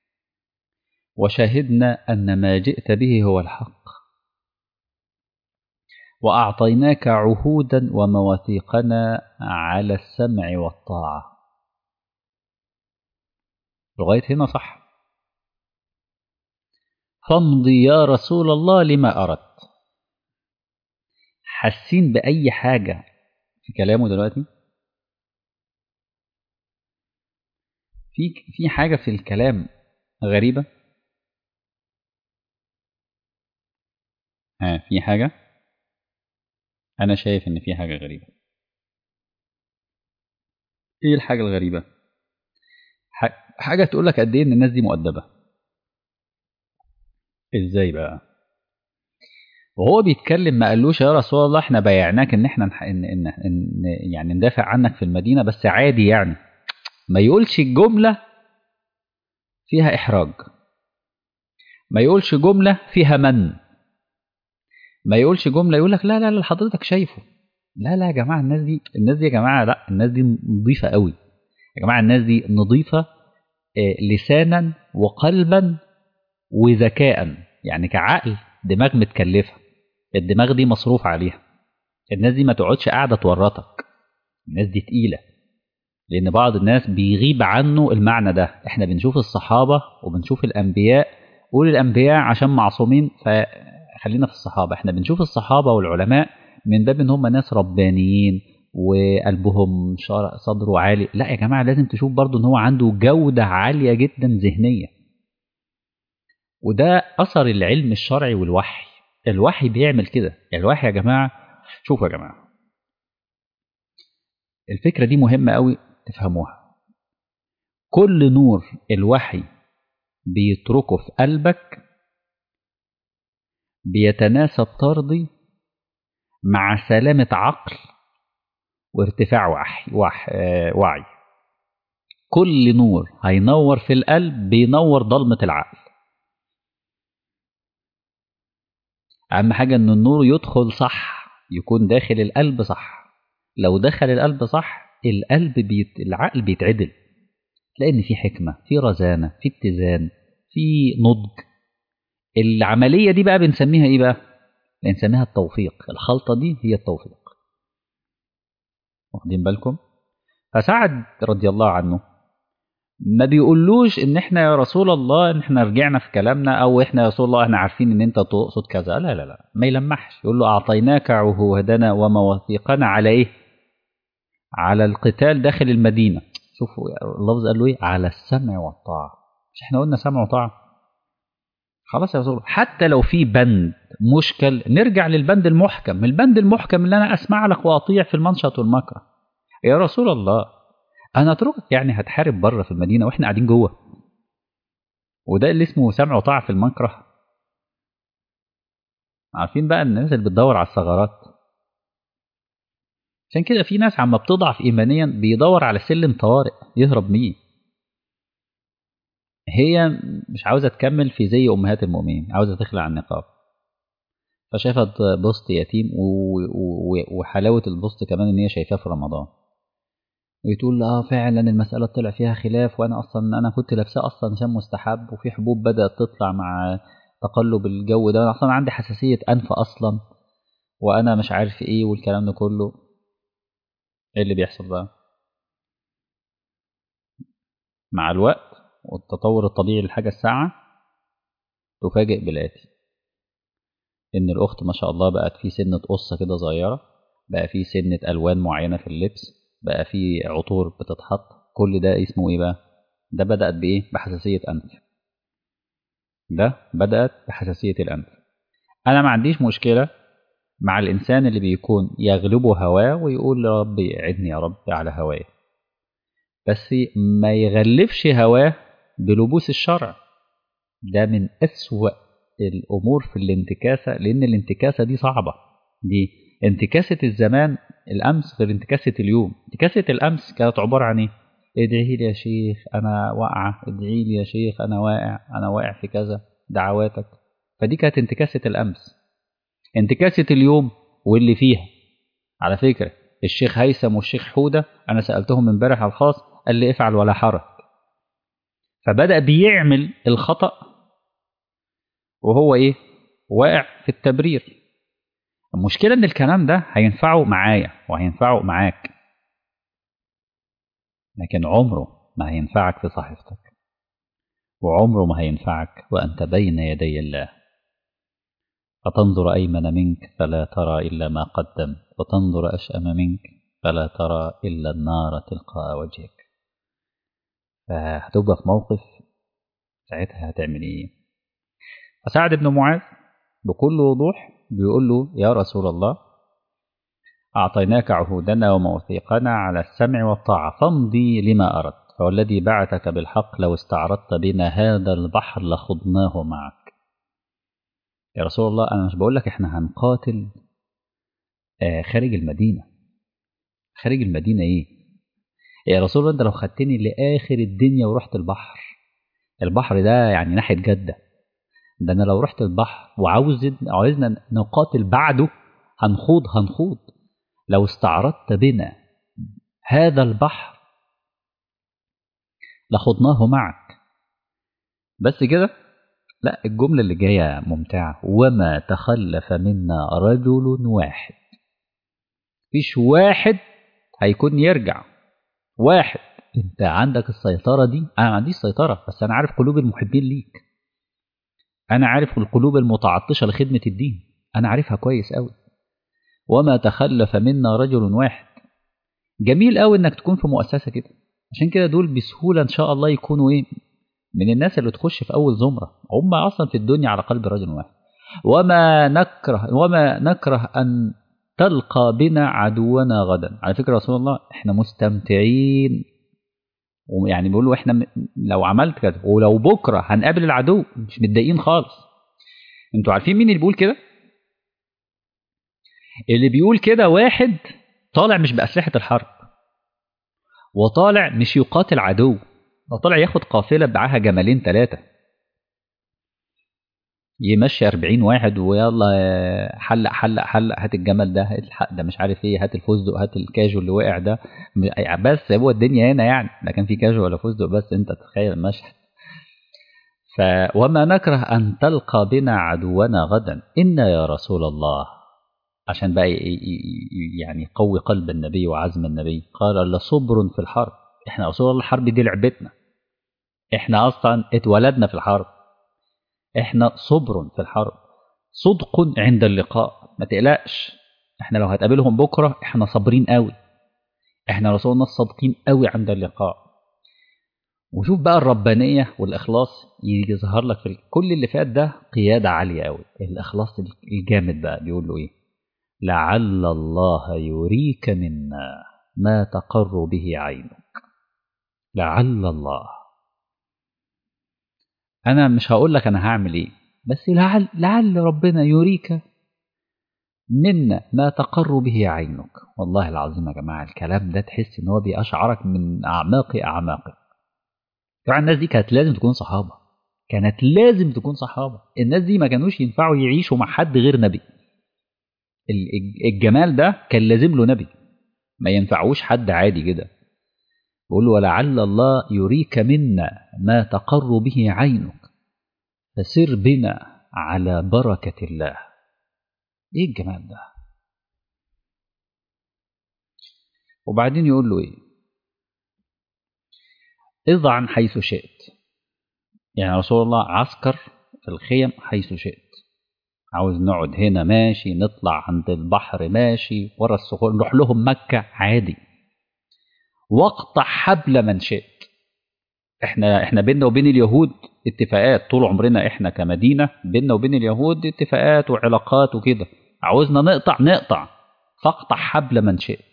وشهدنا أن ما جئت به هو الحق وأعطيناك عهودا ومواثيقنا على السمع والطاعة لغاية هنا صح فامضي يا رسول الله لما أردت حاسين بأي حاجة في كلامه دلوقتي في في حاجة في الكلام غريبة ها في حاجة أنا شايف إن في حاجة غريبة إيه الحاجة الغريبة حاجة تقول لك قد إيه إن الناس دي مؤدبة إزاي بقى وهو بيتكلم ما قالوش يا رسول الله احنا بايعناك ان احنا إن, إن, إن يعني ندافع عنك في المدينة بس عادي يعني ما يقولش الجملة فيها إحراج ما يقولش جملة فيها من ما يقولش جملة يقول لك لا لا لا حضرتك شايفه لا لا يا جماعة الناس دي الناس دي يا جماعة لا الناس دي نظيفة قوي يا جماعة الناس دي نظيفة لسانا وقلبا وذكاء يعني كعقل دماغ متكلفة الدماغ دي مصروف عليها الناس دي ما تقعدش قاعدة تورطك الناس دي تقيلة لأن بعض الناس بيغيب عنه المعنى ده احنا بنشوف الصحابة وبنشوف الأنبياء قول الأنبياء عشان معصومين فخلينا في الصحابة احنا بنشوف الصحابة والعلماء من باب ان هم ناس ربانيين وقلبهم صدره عالي لا يا جماعة لازم تشوف برضو ان هو عنده جودة عالية جدا ذهنية وده أثر العلم الشرعي والوحي الوحي بيعمل كده الوحي يا جماعة شوفوا يا جماعة الفكرة دي مهمة قوي تفهموها كل نور الوحي بيتركه في قلبك بيتناسب طردي مع سلامة عقل وارتفاع وحي وح آه، وعي كل نور هينور في القلب بينور ضلمة العقل أهم حاجة إن النور يدخل صح يكون داخل القلب صح لو دخل القلب صح القلب بيت... العقل بيتعدل تلاقي إن في حكمة في رزانة في اتزان في نضج العملية دي بقى بنسميها إيه بقى؟ بنسميها التوفيق الخلطة دي هي التوفيق واخدين بالكم؟ فسعد رضي الله عنه ما بيقولوش ان احنا يا رسول الله ان احنا رجعنا في كلامنا او احنا يا رسول الله احنا عارفين ان انت تقصد كذا لا لا لا ما يلمحش يقول له اعطيناك عهودنا ومواثيقنا على ايه على القتال داخل المدينه شوفوا اللفظ قال له ايه على السمع والطاعه مش احنا قلنا سمع وطاعه خلاص يا رسول الله حتى لو في بند مشكل نرجع للبند المحكم البند المحكم اللي انا اسمع لك واطيع في المنشط والمكره يا رسول الله انا اتركك يعني هتحارب بره في المدينه واحنا قاعدين جوه وده اللي اسمه سمع وطاعه في المكره عارفين بقى الناس اللي بتدور على الثغرات عشان كده في ناس عما بتضعف ايمانيا بيدور على سلم طوارئ يهرب بيه هي مش عاوزه تكمل في زي امهات المؤمنين عاوزه تخلع النقاب فشافت بوست يتيم وحلاوه البوست كمان ان هي شايفاه في رمضان وتقول اه فعلا المسألة طلع فيها خلاف وأنا أصلا أنا كنت لابساه أصلا عشان مستحب وفي حبوب بدأت تطلع مع تقلب الجو ده أنا أصلا عندي حساسية أنف أصلا وأنا مش عارف إيه والكلام ده كله إيه اللي بيحصل بقى؟ مع الوقت والتطور الطبيعي للحاجة الساعة تفاجئ بالآتي إن الأخت ما شاء الله بقت في سنة قصة كده صغيرة بقى في سنة ألوان معينة في اللبس بقى في عطور بتتحط كل ده اسمه ايه بقى ده بدأت بايه بحساسية أنف ده بدأت بحساسية الأنف أنا ما عنديش مشكلة مع الإنسان اللي بيكون يغلبه هواه ويقول يا رب عدني يا رب على هواي بس ما يغلبش هواه بلبوس الشرع ده من أسوأ الأمور في الانتكاسة لأن الانتكاسة دي صعبة دي انتكاسة الزمان الأمس غير انتكاسة اليوم انتكاسة الأمس كانت عبارة عن إيه؟ ادعي لي يا شيخ أنا واقعة ادعي لي يا شيخ أنا واقع أنا واقع في كذا دعواتك فدي كانت انتكاسة الأمس انتكاسة اليوم واللي فيها على فكرة الشيخ هيثم والشيخ حودة أنا سألتهم امبارح على الخاص قال لي افعل ولا حرج فبدأ بيعمل الخطأ وهو إيه؟ واقع في التبرير المشكلة إن الكلام ده هينفعه معايا وهينفعه معاك لكن عمره ما هينفعك في صحيفتك وعمره ما هينفعك وأنت بين يدي الله فتنظر أيمن منك فلا ترى إلا ما قدم وتنظر أشأم منك فلا ترى إلا النار تلقاء وجهك فهتبقى في موقف ساعتها هتعمل إيه فسعد بن معاذ بكل وضوح بيقول له يا رسول الله أعطيناك عهودنا وموثيقنا على السمع والطاعة فامضي لما أردت فوالذي بعثك بالحق لو استعرضت بنا هذا البحر لخضناه معك يا رسول الله أنا مش بقول لك إحنا هنقاتل آه خارج المدينة خارج المدينة إيه يا رسول الله أنت لو خدتني لآخر الدنيا ورحت البحر البحر ده يعني ناحية جدة ده انا لو رحت البحر وعاوز عاوزنا نقاتل بعده هنخوض هنخوض لو استعرضت بنا هذا البحر لخضناه معك بس كده لا الجملة اللي جاية ممتعة وما تخلف منا رجل واحد فيش واحد هيكون يرجع واحد انت عندك السيطرة دي انا ما عنديش سيطرة بس انا عارف قلوب المحبين ليك أنا عارف القلوب المتعطشة لخدمة الدين أنا عارفها كويس أوي وما تخلف منا رجل واحد جميل أوي إنك تكون في مؤسسة كده عشان كده دول بسهولة إن شاء الله يكونوا إيه من الناس اللي تخش في أول زمرة هم أصلا في الدنيا على قلب رجل واحد وما نكره وما نكره أن تلقى بنا عدونا غدا على فكرة رسول الله احنا مستمتعين ويعني بيقولوا احنا لو عملت كده ولو بكره هنقابل العدو مش متضايقين خالص انتوا عارفين مين اللي بيقول كده اللي بيقول كده واحد طالع مش بأسلحة الحرب وطالع مش يقاتل عدو ده طالع ياخد قافلة معاها جمالين ثلاثة يمشي 40 واحد ويلا حلق حلق حلق هات الجمل ده هات الحق ده مش عارف ايه هات الفستق هات الكاجو اللي وقع ده بس هو الدنيا هنا يعني لا كان في كاجو ولا فستق بس انت تتخيل المشهد ف وما نكره ان تلقى بنا عدونا غدا انا يا رسول الله عشان بقى يعني يقوي قلب النبي وعزم النبي قال لصبر في الحرب احنا رسول الله الحرب دي لعبتنا احنا اصلا اتولدنا في الحرب احنا صبر في الحرب صدق عند اللقاء ما تقلقش احنا لو هتقابلهم بكره احنا صابرين قوي احنا رسول الله صادقين قوي عند اللقاء وشوف بقى الربانيه والاخلاص يظهر لك في كل اللي فات ده قياده عاليه قوي الاخلاص الجامد بقى بيقول له ايه لعل الله يريك منا ما تقر به عينك لعل الله انا مش هقول لك انا هعمل ايه بس لعل لعل ربنا يريك منا ما تقر به عينك والله العظيم يا جماعه الكلام ده تحس ان هو بيشعرك من اعماق اعماقك طبعا الناس دي كانت لازم تكون صحابه كانت لازم تكون صحابه الناس دي ما كانوش ينفعوا يعيشوا مع حد غير نبي الجمال ده كان لازم له نبي ما ينفعوش حد عادي كده بيقول ولعل الله يريك منا ما تقر به عينك فسر بنا على بركة الله ايه الجمال ده وبعدين يقول له ايه اضع حيث شئت يعني رسول الله عسكر في الخيم حيث شئت عاوز نقعد هنا ماشي نطلع عند البحر ماشي ورا الصخور نروح لهم مكة عادي واقطع حبل من شئت احنا احنا بيننا وبين اليهود اتفاقات طول عمرنا احنا كمدينه بيننا وبين اليهود اتفاقات وعلاقات وكده عاوزنا نقطع نقطع فاقطع حبل من شئت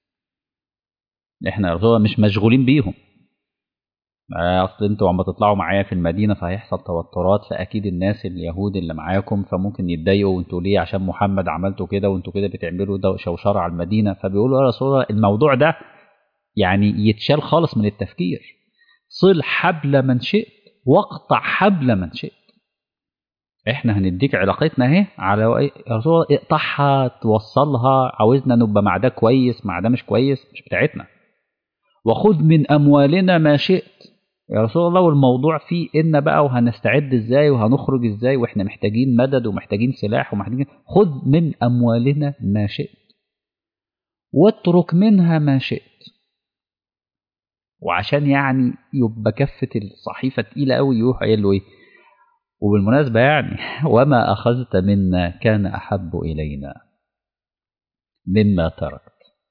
احنا مش مشغولين بيهم اصل انتوا عم تطلعوا معايا في المدينه فهيحصل توترات فاكيد الناس اليهود اللي معاكم فممكن يتضايقوا وانتوا ليه عشان محمد عملتوا كده وانتوا كده بتعملوا ده شوشره على المدينه فبيقولوا يا رسول الله الموضوع ده يعني يتشال خالص من التفكير صل حبل من شئت واقطع حبل من شئت احنا هنديك علاقتنا اهي على يا رسول الله اقطعها توصلها عاوزنا نبقى مع ده كويس مع ده مش كويس مش بتاعتنا وخذ من اموالنا ما شئت يا رسول الله والموضوع فيه ان بقى وهنستعد ازاي وهنخرج ازاي واحنا محتاجين مدد ومحتاجين سلاح ومحتاجين خذ من اموالنا ما شئت واترك منها ما شئت وعشان يعني يبقى كفة الصحيفة تقيلة قوي يروح قايل له ايه وبالمناسبة يعني وما أخذت منا كان أحب إلينا مما تركت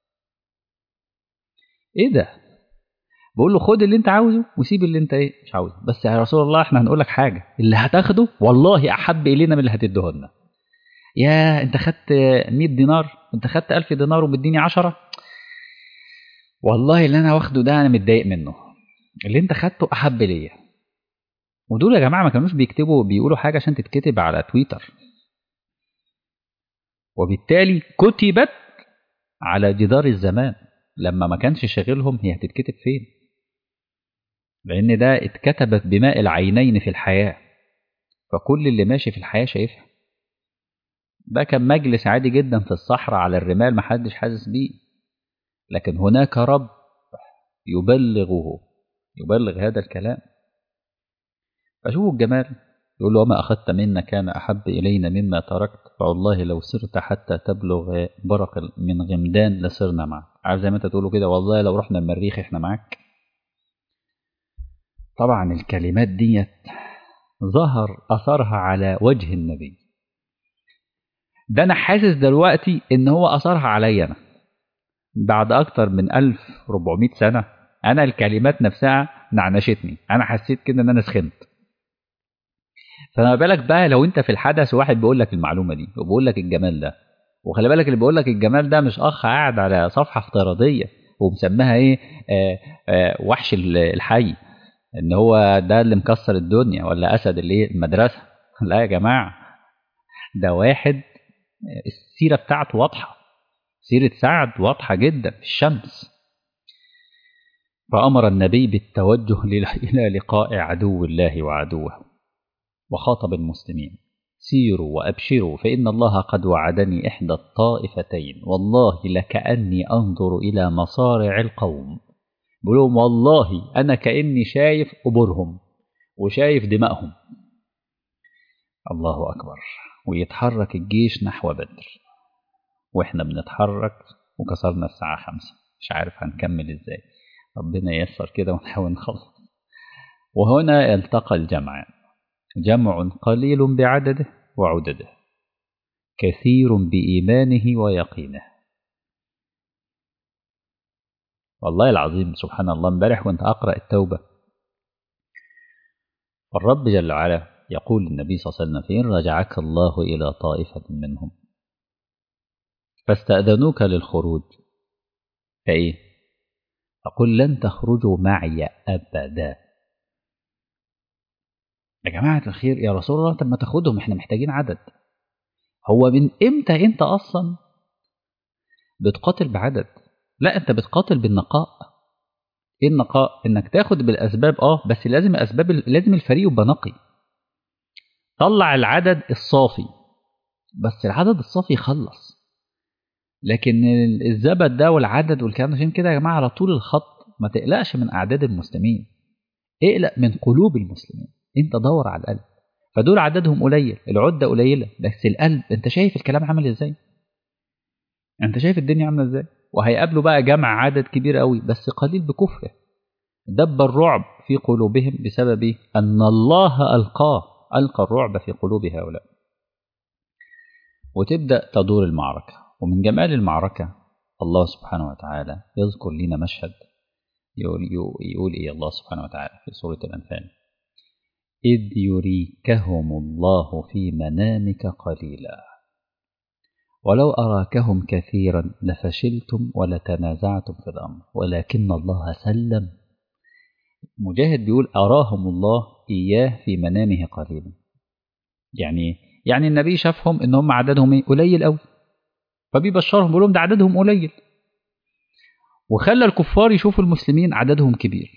إيه ده بقول له خد اللي انت عاوزه وسيب اللي انت ايه مش عاوزه بس يا رسول الله احنا هنقول لك حاجه اللي هتاخده والله احب الينا من اللي هتديه لنا يا انت خدت 100 دينار انت خدت 1000 دينار ومديني 10 والله اللي انا واخده ده انا متضايق منه اللي انت خدته احب ليا ودول يا جماعه ما كانوش بيكتبوا بيقولوا حاجه عشان تتكتب على تويتر وبالتالي كتبت على جدار الزمان لما ما كانش شاغلهم هي هتتكتب فين لان ده اتكتبت بماء العينين في الحياه فكل اللي ماشي في الحياه شايفها ده كان مجلس عادي جدا في الصحراء على الرمال محدش حاسس بيه لكن هناك رب يبلغه يبلغ هذا الكلام فشوفوا الجمال يقول له وما أخذت منا كان أحب إلينا مما تركت فوالله لو سرت حتى تبلغ برق من غمدان لسرنا معك عارف زي ما انت تقوله كده والله لو رحنا المريخ احنا معاك طبعا الكلمات ديت ظهر أثرها على وجه النبي ده أنا حاسس دلوقتي إن هو أثرها عليا أنا بعد أكتر من 1400 سنة أنا الكلمات نفسها نعنشتني أنا حسيت كده إن أنا سخنت فما بالك بقى لو أنت في الحدث واحد بيقول لك المعلومة دي وبيقول لك الجمال ده وخلي بالك اللي بيقول لك الجمال ده مش أخ قاعد على صفحة افتراضية ومسماها إيه آآ آآ وحش الحي إن هو ده اللي مكسر الدنيا ولا أسد اللي المدرسة لا يا جماعة ده واحد السيرة بتاعته واضحة سيرة سعد واضحة جدا في الشمس فأمر النبي بالتوجه إلى لقاء عدو الله وعدوه وخاطب المسلمين سيروا وأبشروا فإن الله قد وعدني إحدى الطائفتين والله لكأني أنظر إلى مصارع القوم بقولهم والله أنا كأني شايف قبورهم وشايف دمائهم الله أكبر ويتحرك الجيش نحو بدر وإحنا بنتحرك وكسرنا الساعة خمسة مش عارف هنكمل إزاي ربنا ييسر كده ونحاول نخلص وهنا التقى الجمعان جمع قليل بعدده وعدده كثير بإيمانه ويقينه والله العظيم سبحان الله امبارح كنت أقرأ التوبة الرب جل وعلا يقول للنبي صلى الله عليه وسلم فإن رجعك الله إلى طائفة منهم فاستأذنوك للخروج فإيه فقل لن تخرجوا معي أبدا يا جماعة الخير يا رسول الله طب ما تاخدهم احنا محتاجين عدد هو من امتى انت اصلا بتقاتل بعدد لا انت بتقاتل بالنقاء ايه النقاء انك تاخد بالاسباب اه بس لازم اسباب لازم الفريق يبقى نقي طلع العدد الصافي بس العدد الصافي يخلص لكن الزبد ده والعدد والكلام ده عشان كده يا جماعه على طول الخط ما تقلقش من اعداد المسلمين اقلق من قلوب المسلمين انت دور على القلب فدول عددهم قليل العده قليله بس القلب انت شايف الكلام عامل ازاي انت شايف الدنيا عامله ازاي وهيقابلوا بقى جمع عدد كبير قوي بس قليل بكفره دب الرعب في قلوبهم بسبب ان الله القاه القى الرعب في قلوب هؤلاء وتبدا تدور المعركه ومن جمال المعركه الله سبحانه وتعالى يذكر لنا مشهد يقول, يقول ايه الله سبحانه وتعالى في سوره الانفال إذ يريكهم الله في منامك قليلا ولو أراكهم كثيرا لفشلتم ولتنازعتم في الأمر ولكن الله سلم مجاهد بيقول أراهم الله إياه في منامه قليلا يعني يعني النبي شافهم إن هم عددهم قليل أوي فبيبشرهم بيقول لهم ده عددهم قليل وخلى الكفار يشوفوا المسلمين عددهم كبير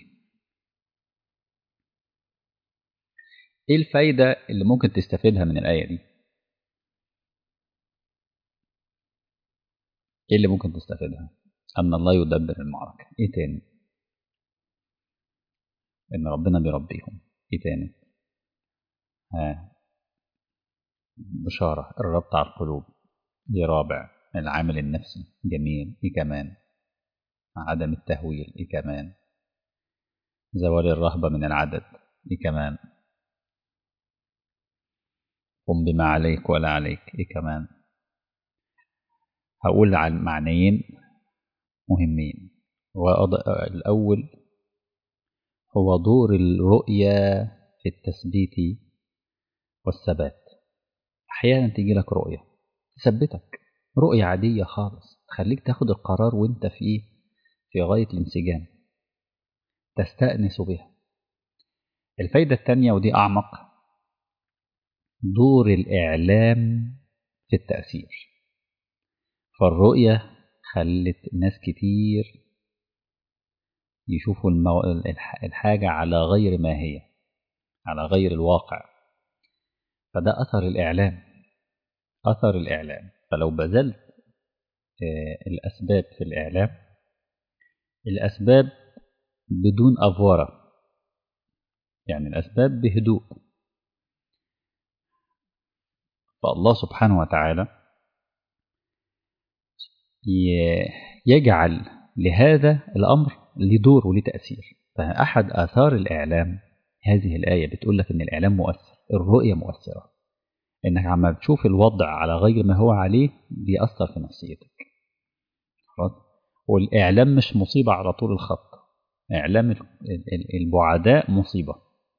ايه الفايدة اللي ممكن تستفيدها من الآية دي؟ ايه اللي ممكن تستفيدها؟ أن الله يدبر المعركة، ايه تاني؟ إن ربنا بيربيهم، ايه تاني؟ ها بشارة الربط على القلوب دي رابع العامل النفسي جميل ايه كمان؟ عدم التهويل ايه كمان؟ زوال الرهبة من العدد ايه كمان؟ قم بما عليك ولا عليك ايه كمان هقول عن معنيين مهمين الأول هو دور الرؤية في التثبيت والثبات أحيانا تيجي لك رؤية تثبتك رؤية عادية خالص تخليك تاخد القرار وانت في في غاية الانسجام تستأنس بها الفايدة الثانية ودي أعمق دور الإعلام في التأثير فالرؤية خلت ناس كتير يشوفوا المو... الحاجة على غير ما هي على غير الواقع فده أثر الإعلام أثر الإعلام فلو بذلت الأسباب في الإعلام الأسباب بدون أفورة يعني الأسباب بهدوء فالله سبحانه وتعالى يجعل لهذا الأمر لدور ولتأثير فأحد آثار الإعلام هذه الآية بتقول لك إن الإعلام مؤثر الرؤية مؤثرة إنك عما بتشوف الوضع على غير ما هو عليه بيأثر في نفسيتك خلاص والإعلام مش مصيبة على طول الخط إعلام البعداء مصيبة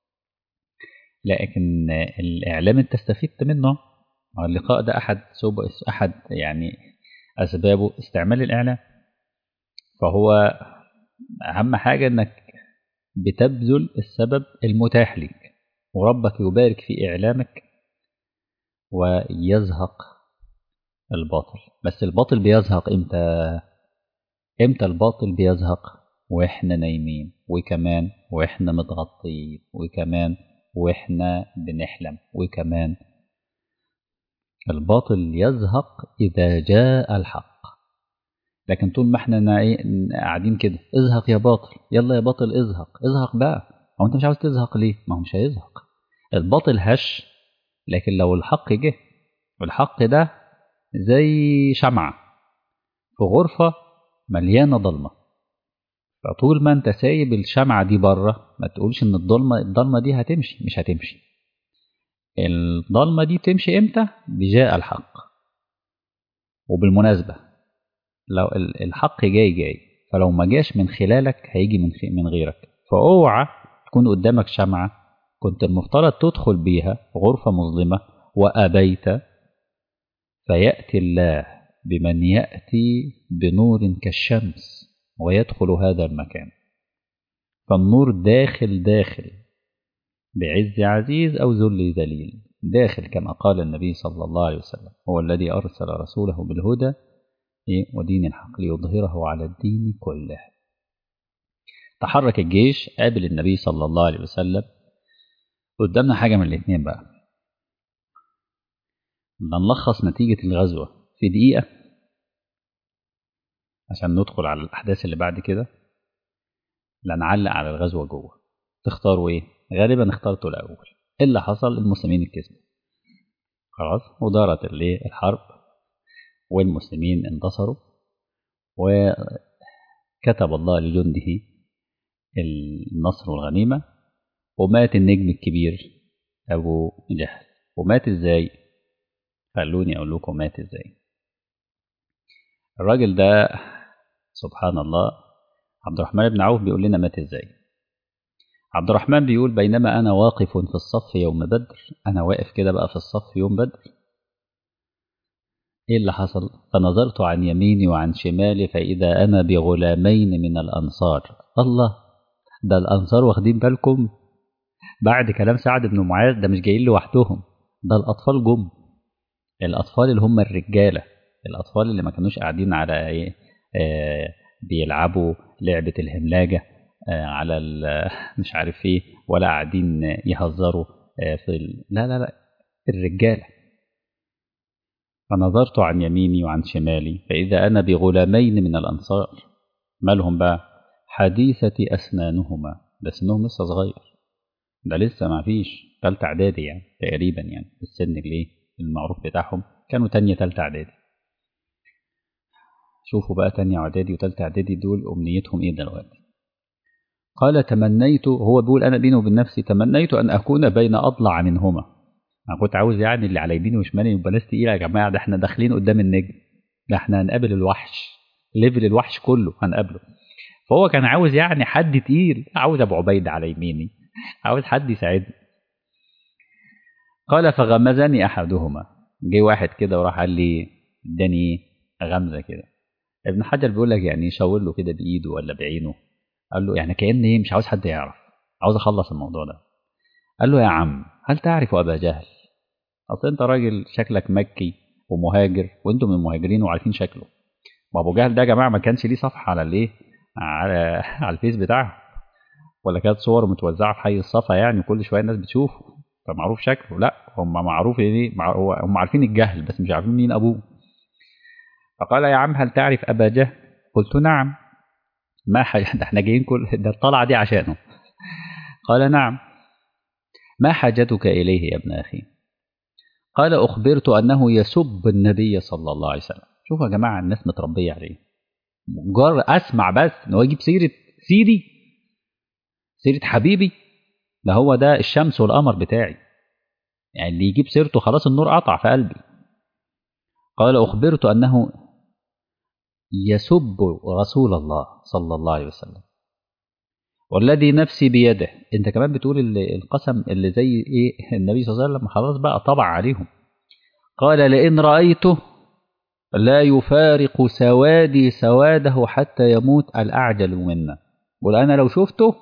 لكن الإعلام أنت استفدت منه اللقاء ده أحد أحد يعني أسبابه استعمال الإعلام فهو أهم حاجة إنك بتبذل السبب المتاح لك وربك يبارك في إعلامك ويزهق الباطل بس الباطل بيزهق امتى امتى الباطل بيزهق واحنا نايمين وكمان واحنا متغطيين وكمان واحنا بنحلم وكمان الباطل يزهق اذا جاء الحق لكن طول ما احنا قاعدين كده ازهق يا باطل يلا يا باطل ازهق ازهق بقى هو انت مش عاوز تزهق ليه ما هو مش هيزهق الباطل هش لكن لو الحق جه والحق ده زي شمعة في غرفة مليانة ضلمة فطول ما انت سايب الشمعة دي بره ما تقولش ان الضلمة الضلمة دي هتمشي مش هتمشي الضلمة دي بتمشي امتى بجاء الحق وبالمناسبة لو الحق جاي جاي فلو ما جاش من خلالك هيجي من من غيرك فاوعى تكون قدامك شمعة كنت المفترض تدخل بيها غرفة مظلمة وأبيت فيأتي الله بمن يأتي بنور كالشمس ويدخل هذا المكان فالنور داخل داخل بعز عزيز أو ذل ذليل داخل كما قال النبي صلى الله عليه وسلم هو الذي أرسل رسوله بالهدى ودين الحق ليظهره على الدين كله تحرك الجيش قابل النبي صلى الله عليه وسلم قدامنا حاجة من الاثنين بقى نلخص نتيجة الغزوة في دقيقة عشان ندخل على الأحداث اللي بعد كده لا نعلق على الغزوة جوه تختاروا إيه؟ غالبا اخترتوا الأول إيه اللي حصل المسلمين الكسبوا خلاص ودارت الحرب والمسلمين انتصروا وكتب الله لجنده النصر والغنيمة ومات النجم الكبير أبو جهل ومات إزاي؟ خلوني أقول لكم مات إزاي الراجل ده سبحان الله عبد الرحمن بن عوف بيقول لنا مات إزاي عبد الرحمن بيقول بينما أنا واقف في الصف يوم بدر أنا واقف كده بقى في الصف يوم بدر إيه اللي حصل فنظرت عن يميني وعن شمالي فإذا أنا بغلامين من الأنصار الله ده الأنصار واخدين بالكم بعد كلام سعد بن معاذ ده مش جايين لوحدهم ده الأطفال جم الأطفال اللي هم الرجالة الأطفال اللي ما كانوش قاعدين على إيه آه بيلعبوا لعبة الهملاجة آه على مش عارف إيه ولا قاعدين يهزروا آه في ال... لا لا لا الرجالة فنظرت عن يميني وعن شمالي فإذا أنا بغلامين من الأنصار مالهم بقى حديثة أسنانهما ده سنهم لسه صغير ده لسه ما فيش تالتة إعدادي يعني تقريبا يعني السن اللي المعروف بتاعهم كانوا تانية تالتة إعدادي شوفوا بقى تانية إعدادي وتالتة إعدادي دول أمنيتهم إيه دلوقتي قال تمنيت هو بيقول أنا بيني وبين نفسي تمنيت أن أكون بين أضلع منهما أنا كنت عاوز يعني اللي على يميني وشمالي يبقى ناس تقيلة يا جماعة ده إحنا داخلين قدام النجم ده إحنا هنقابل الوحش ليفل الوحش كله هنقابله فهو كان عاوز يعني حد تقيل عاوز أبو عبيد على يميني عاوز حد يساعدني قال فغمزني أحدهما جه واحد كده وراح قال لي اداني غمزة كده ابن حجر بيقول لك يعني يشاور له كده بإيده ولا بعينه قال له يعني كأن ايه مش عاوز حد يعرف عاوز أخلص الموضوع ده قال له يا عم هل تعرف أبا جهل أصل أنت راجل شكلك مكي ومهاجر وأنتم من المهاجرين وعارفين شكله وأبو جهل ده يا جماعة ما كانش ليه صفحة على الإيه على على الفيس بتاعه ولا كانت صور متوزعة في حي الصفا يعني كل شوية الناس بتشوفه فمعروف شكله لا هم معروف ايه هم عارفين الجهل بس مش عارفين مين ابوه فقال يا عم هل تعرف ابا جهل قلت نعم ما حاجة ده احنا جايين كل ده الطلعه دي عشانه قال نعم ما حاجتك اليه يا ابن اخي قال اخبرت انه يسب النبي صلى الله عليه وسلم شوفوا يا جماعه الناس متربيه عليه مجرد اسمع بس ان هو يجيب سيره سيدي سيره حبيبي ده هو ده الشمس والقمر بتاعي يعني اللي يجيب سيرته خلاص النور قطع في قلبي قال أخبرت أنه يسب رسول الله صلى الله عليه وسلم والذي نفسي بيده انت كمان بتقول اللي القسم اللي زي ايه النبي صلى الله عليه وسلم خلاص بقى طبع عليهم قال لئن رأيته لا يفارق سوادي سواده حتى يموت الأعجل منا قل أنا لو شفته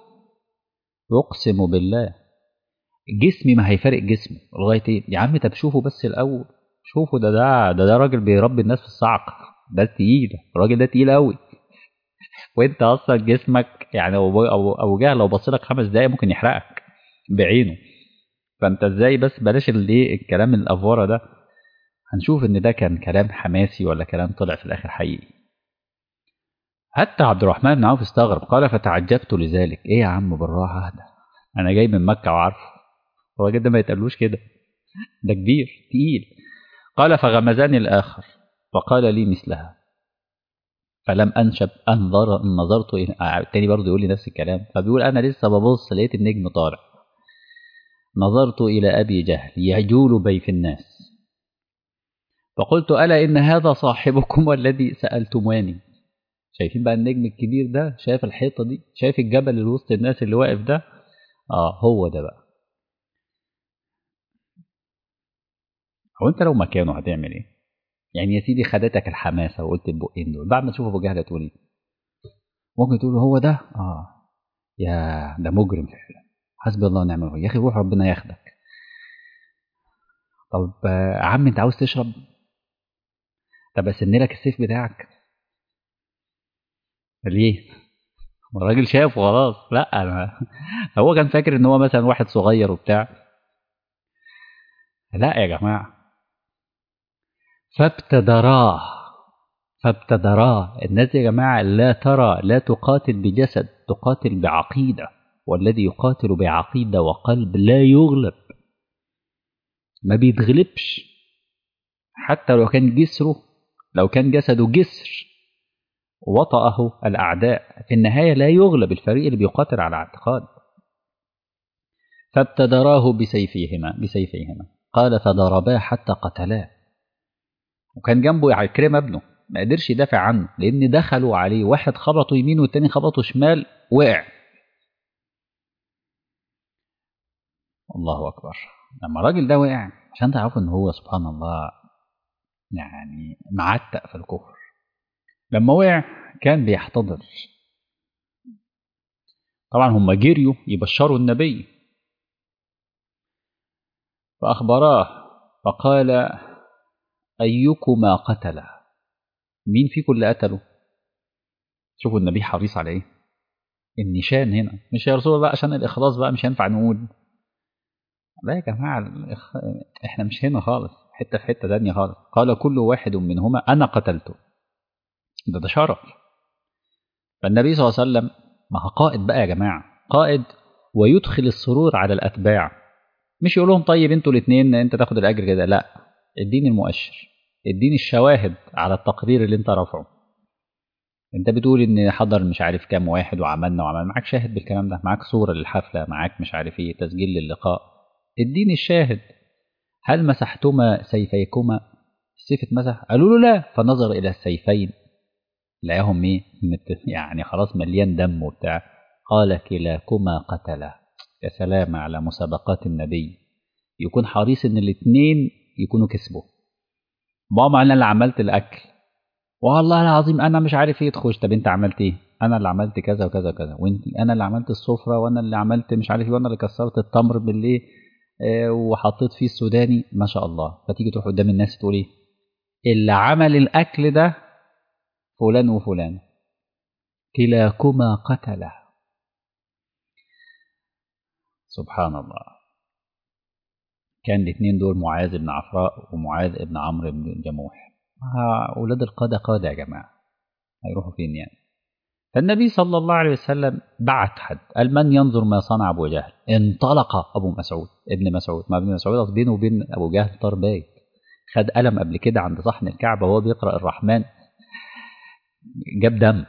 يقسم بالله جسمي ما هيفارق جسمه لغايه ايه يا عم طب شوفه بس الاول شوفوا ده ده ده, ده راجل بيربي الناس في الصعق ده تقيل الراجل ده تقيل قوي وانت اصلا جسمك يعني ابو ابو ابو جهل لو بص لك خمس دقايق ممكن يحرقك بعينه فانت ازاي بس بلاش الايه الكلام الافوره ده هنشوف ان ده كان كلام حماسي ولا كلام طلع في الاخر حقيقي حتى عبد الرحمن بن عوف استغرب قال فتعجبت لذلك ايه يا عم بالراحه اهدى انا جاي من مكه وعارفه الراجل ده ما يتقالوش كده ده كبير تقيل قال فغمزني الاخر فقال لي مثلها فلم انشب انظر نظرت الى التاني برضه يقول لي نفس الكلام فبيقول انا لسه ببص لقيت النجم طالع نظرت الى ابي جهل يجول بي في الناس فقلت الا ان هذا صاحبكم الذي سالتماني شايفين بقى النجم الكبير ده شايف الحيطه دي شايف الجبل اللي وسط الناس اللي واقف ده اه هو ده بقى هو انت لو مكانه هتعمل ايه يعني يا سيدي خدتك الحماسه وقلت البقين دول بعد ما تشوف ابو جهل تقول ايه ممكن تقول هو ده اه يا ده مجرم فعلا حسبي الله ونعم الوكيل يا اخي روح ربنا ياخدك طب يا عم انت عاوز تشرب طب اسن لك السيف بتاعك ليه الراجل شافه خلاص لا أنا هو كان فاكر ان هو مثلا واحد صغير وبتاع لا يا جماعه فابتدراه فابتدراه الناس يا جماعه لا ترى لا تقاتل بجسد تقاتل بعقيده والذي يقاتل بعقيده وقلب لا يغلب ما بيتغلبش حتى لو كان جسره لو كان جسده جسر وطأه الأعداء في النهاية لا يغلب الفريق اللي بيقاتل على اعتقاد فابتدراه بسيفيهما بسيفيهما قال فضرباه حتى قتلاه وكان جنبه عكرمة ابنه ما قدرش يدافع عنه لأن دخلوا عليه واحد خبطه يمين والتاني خبطه شمال وقع الله أكبر لما الراجل ده وقع عشان تعرفوا ان هو سبحان الله يعني معتق في الكفر لما وقع كان بيحتضر طبعا هم جريوا يبشروا النبي فأخبراه فقال أيكما قتله مين فيكم اللي قتله شوفوا النبي حريص على ايه النشان هنا مش يا رسول الله عشان الإخلاص بقى مش هينفع نقول لا يا جماعة الإخ... احنا مش هنا خالص حتة في حتة تانية خالص قال كل واحد منهما أنا قتلته ده ده شرف فالنبي صلى الله عليه وسلم ما هو قائد بقى يا جماعة قائد ويدخل السرور على الأتباع مش يقول لهم طيب انتوا الاثنين انت تاخد الأجر كده لا اديني المؤشر اديني الشواهد على التقرير اللي انت رافعه انت بتقول ان حضر مش عارف كام واحد وعملنا وعملنا معاك شاهد بالكلام ده معاك صورة للحفلة معاك مش عارف ايه تسجيل للقاء اديني الشاهد هل مسحتما سيفيكما السيف اتمسح قالوا له لا فنظر الى السيفين لقاهم ايه يعني خلاص مليان دم وبتاع قال كلاكما قتله يا سلام على مسابقات النبي يكون حريص ان الاثنين يكونوا كسبوا ماما انا اللي عملت الاكل والله العظيم انا مش عارف ايه تخش طب انت عملت ايه انا اللي عملت كذا وكذا وكذا وانت انا اللي عملت السفره وانا اللي عملت مش عارف ايه وانا اللي كسرت التمر بالليل اه وحطيت فيه السوداني ما شاء الله فتيجي تروح قدام الناس تقول ايه اللي عمل الاكل ده فلان وفلان كلاكما قتله سبحان الله كان الاثنين دول معاذ بن عفراء ومعاذ بن عمرو بن جموح أولاد القادة قادة يا جماعة هيروحوا فين يعني فالنبي صلى الله عليه وسلم بعت حد قال من ينظر ما صنع أبو جهل انطلق أبو مسعود ابن مسعود ما ابن مسعود بينه وبين أبو جهل طار بايت خد قلم قبل كده عند صحن الكعبة وهو بيقرأ الرحمن جاب دم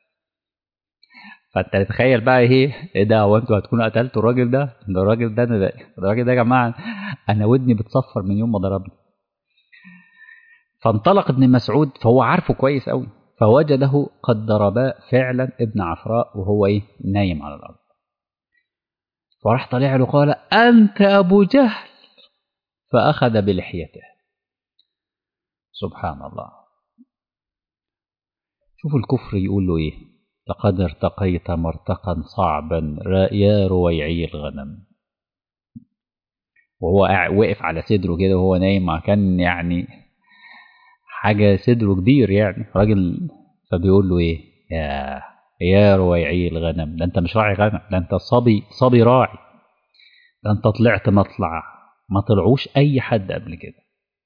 فانت تتخيل بقى ايه ايه ده هو انتوا هتكونوا قتلتوا الراجل ده ده الراجل ده انا ده الراجل ده يا جماعه انا ودني بتصفر من يوم ما ضربني فانطلق ابن مسعود فهو عارفه كويس قوي فوجده قد ضربا فعلا ابن عفراء وهو ايه نايم على الارض فراح طالع له قال انت ابو جهل فاخذ بلحيته سبحان الله شوفوا الكفر يقول له ايه لقد ارتقيت مرتقا صعبا يا رويعي الغنم وهو قاعد وقف على صدره كده وهو نايم كان يعني حاجة صدره كبير يعني راجل فبيقول له ايه يا يا رويعي الغنم ده انت مش راعي غنم ده انت صبي صبي راعي ده انت طلعت مطلع ما طلعوش اي حد قبل كده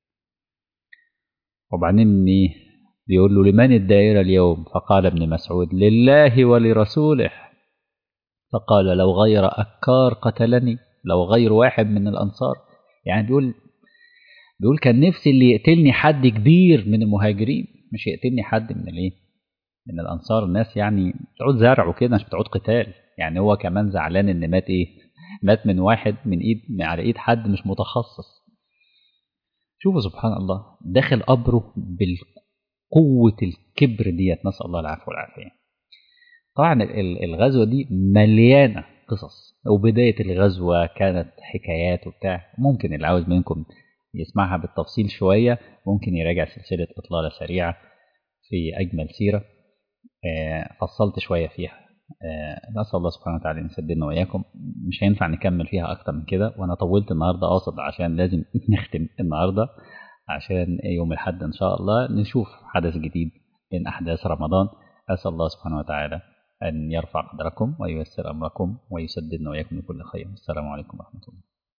وبعدين ايه بيقول له لمن الدائرة اليوم فقال ابن مسعود لله ولرسوله فقال لو غير أكار قتلني لو غير واحد من الأنصار يعني بيقول بيقول كان نفسي اللي يقتلني حد كبير من المهاجرين مش يقتلني حد من الايه من الانصار الناس يعني بتعود زرع وكده مش بتعود قتال يعني هو كمان زعلان ان مات ايه مات من واحد من ايد من على ايد حد مش متخصص شوفوا سبحان الله داخل قبره بالقوة الكبر ديت نسأل الله العفو والعافية طبعا الغزوة دي مليانة قصص وبداية الغزوة كانت حكايات وبتاع ممكن اللي عاوز منكم يسمعها بالتفصيل شوية ممكن يراجع سلسلة إطلالة سريعة في أجمل سيرة فصلت شوية فيها نسأل الله سبحانه وتعالى أن يسددنا وإياكم مش هينفع نكمل فيها أكتر من كده وأنا طولت النهاردة قاصد عشان لازم نختم النهاردة عشان يوم الحد إن شاء الله نشوف حدث جديد من أحداث رمضان أسأل الله سبحانه وتعالى أن يرفع قدركم وييسر أمركم ويسددنا وإياكم لكل خير السلام عليكم ورحمة الله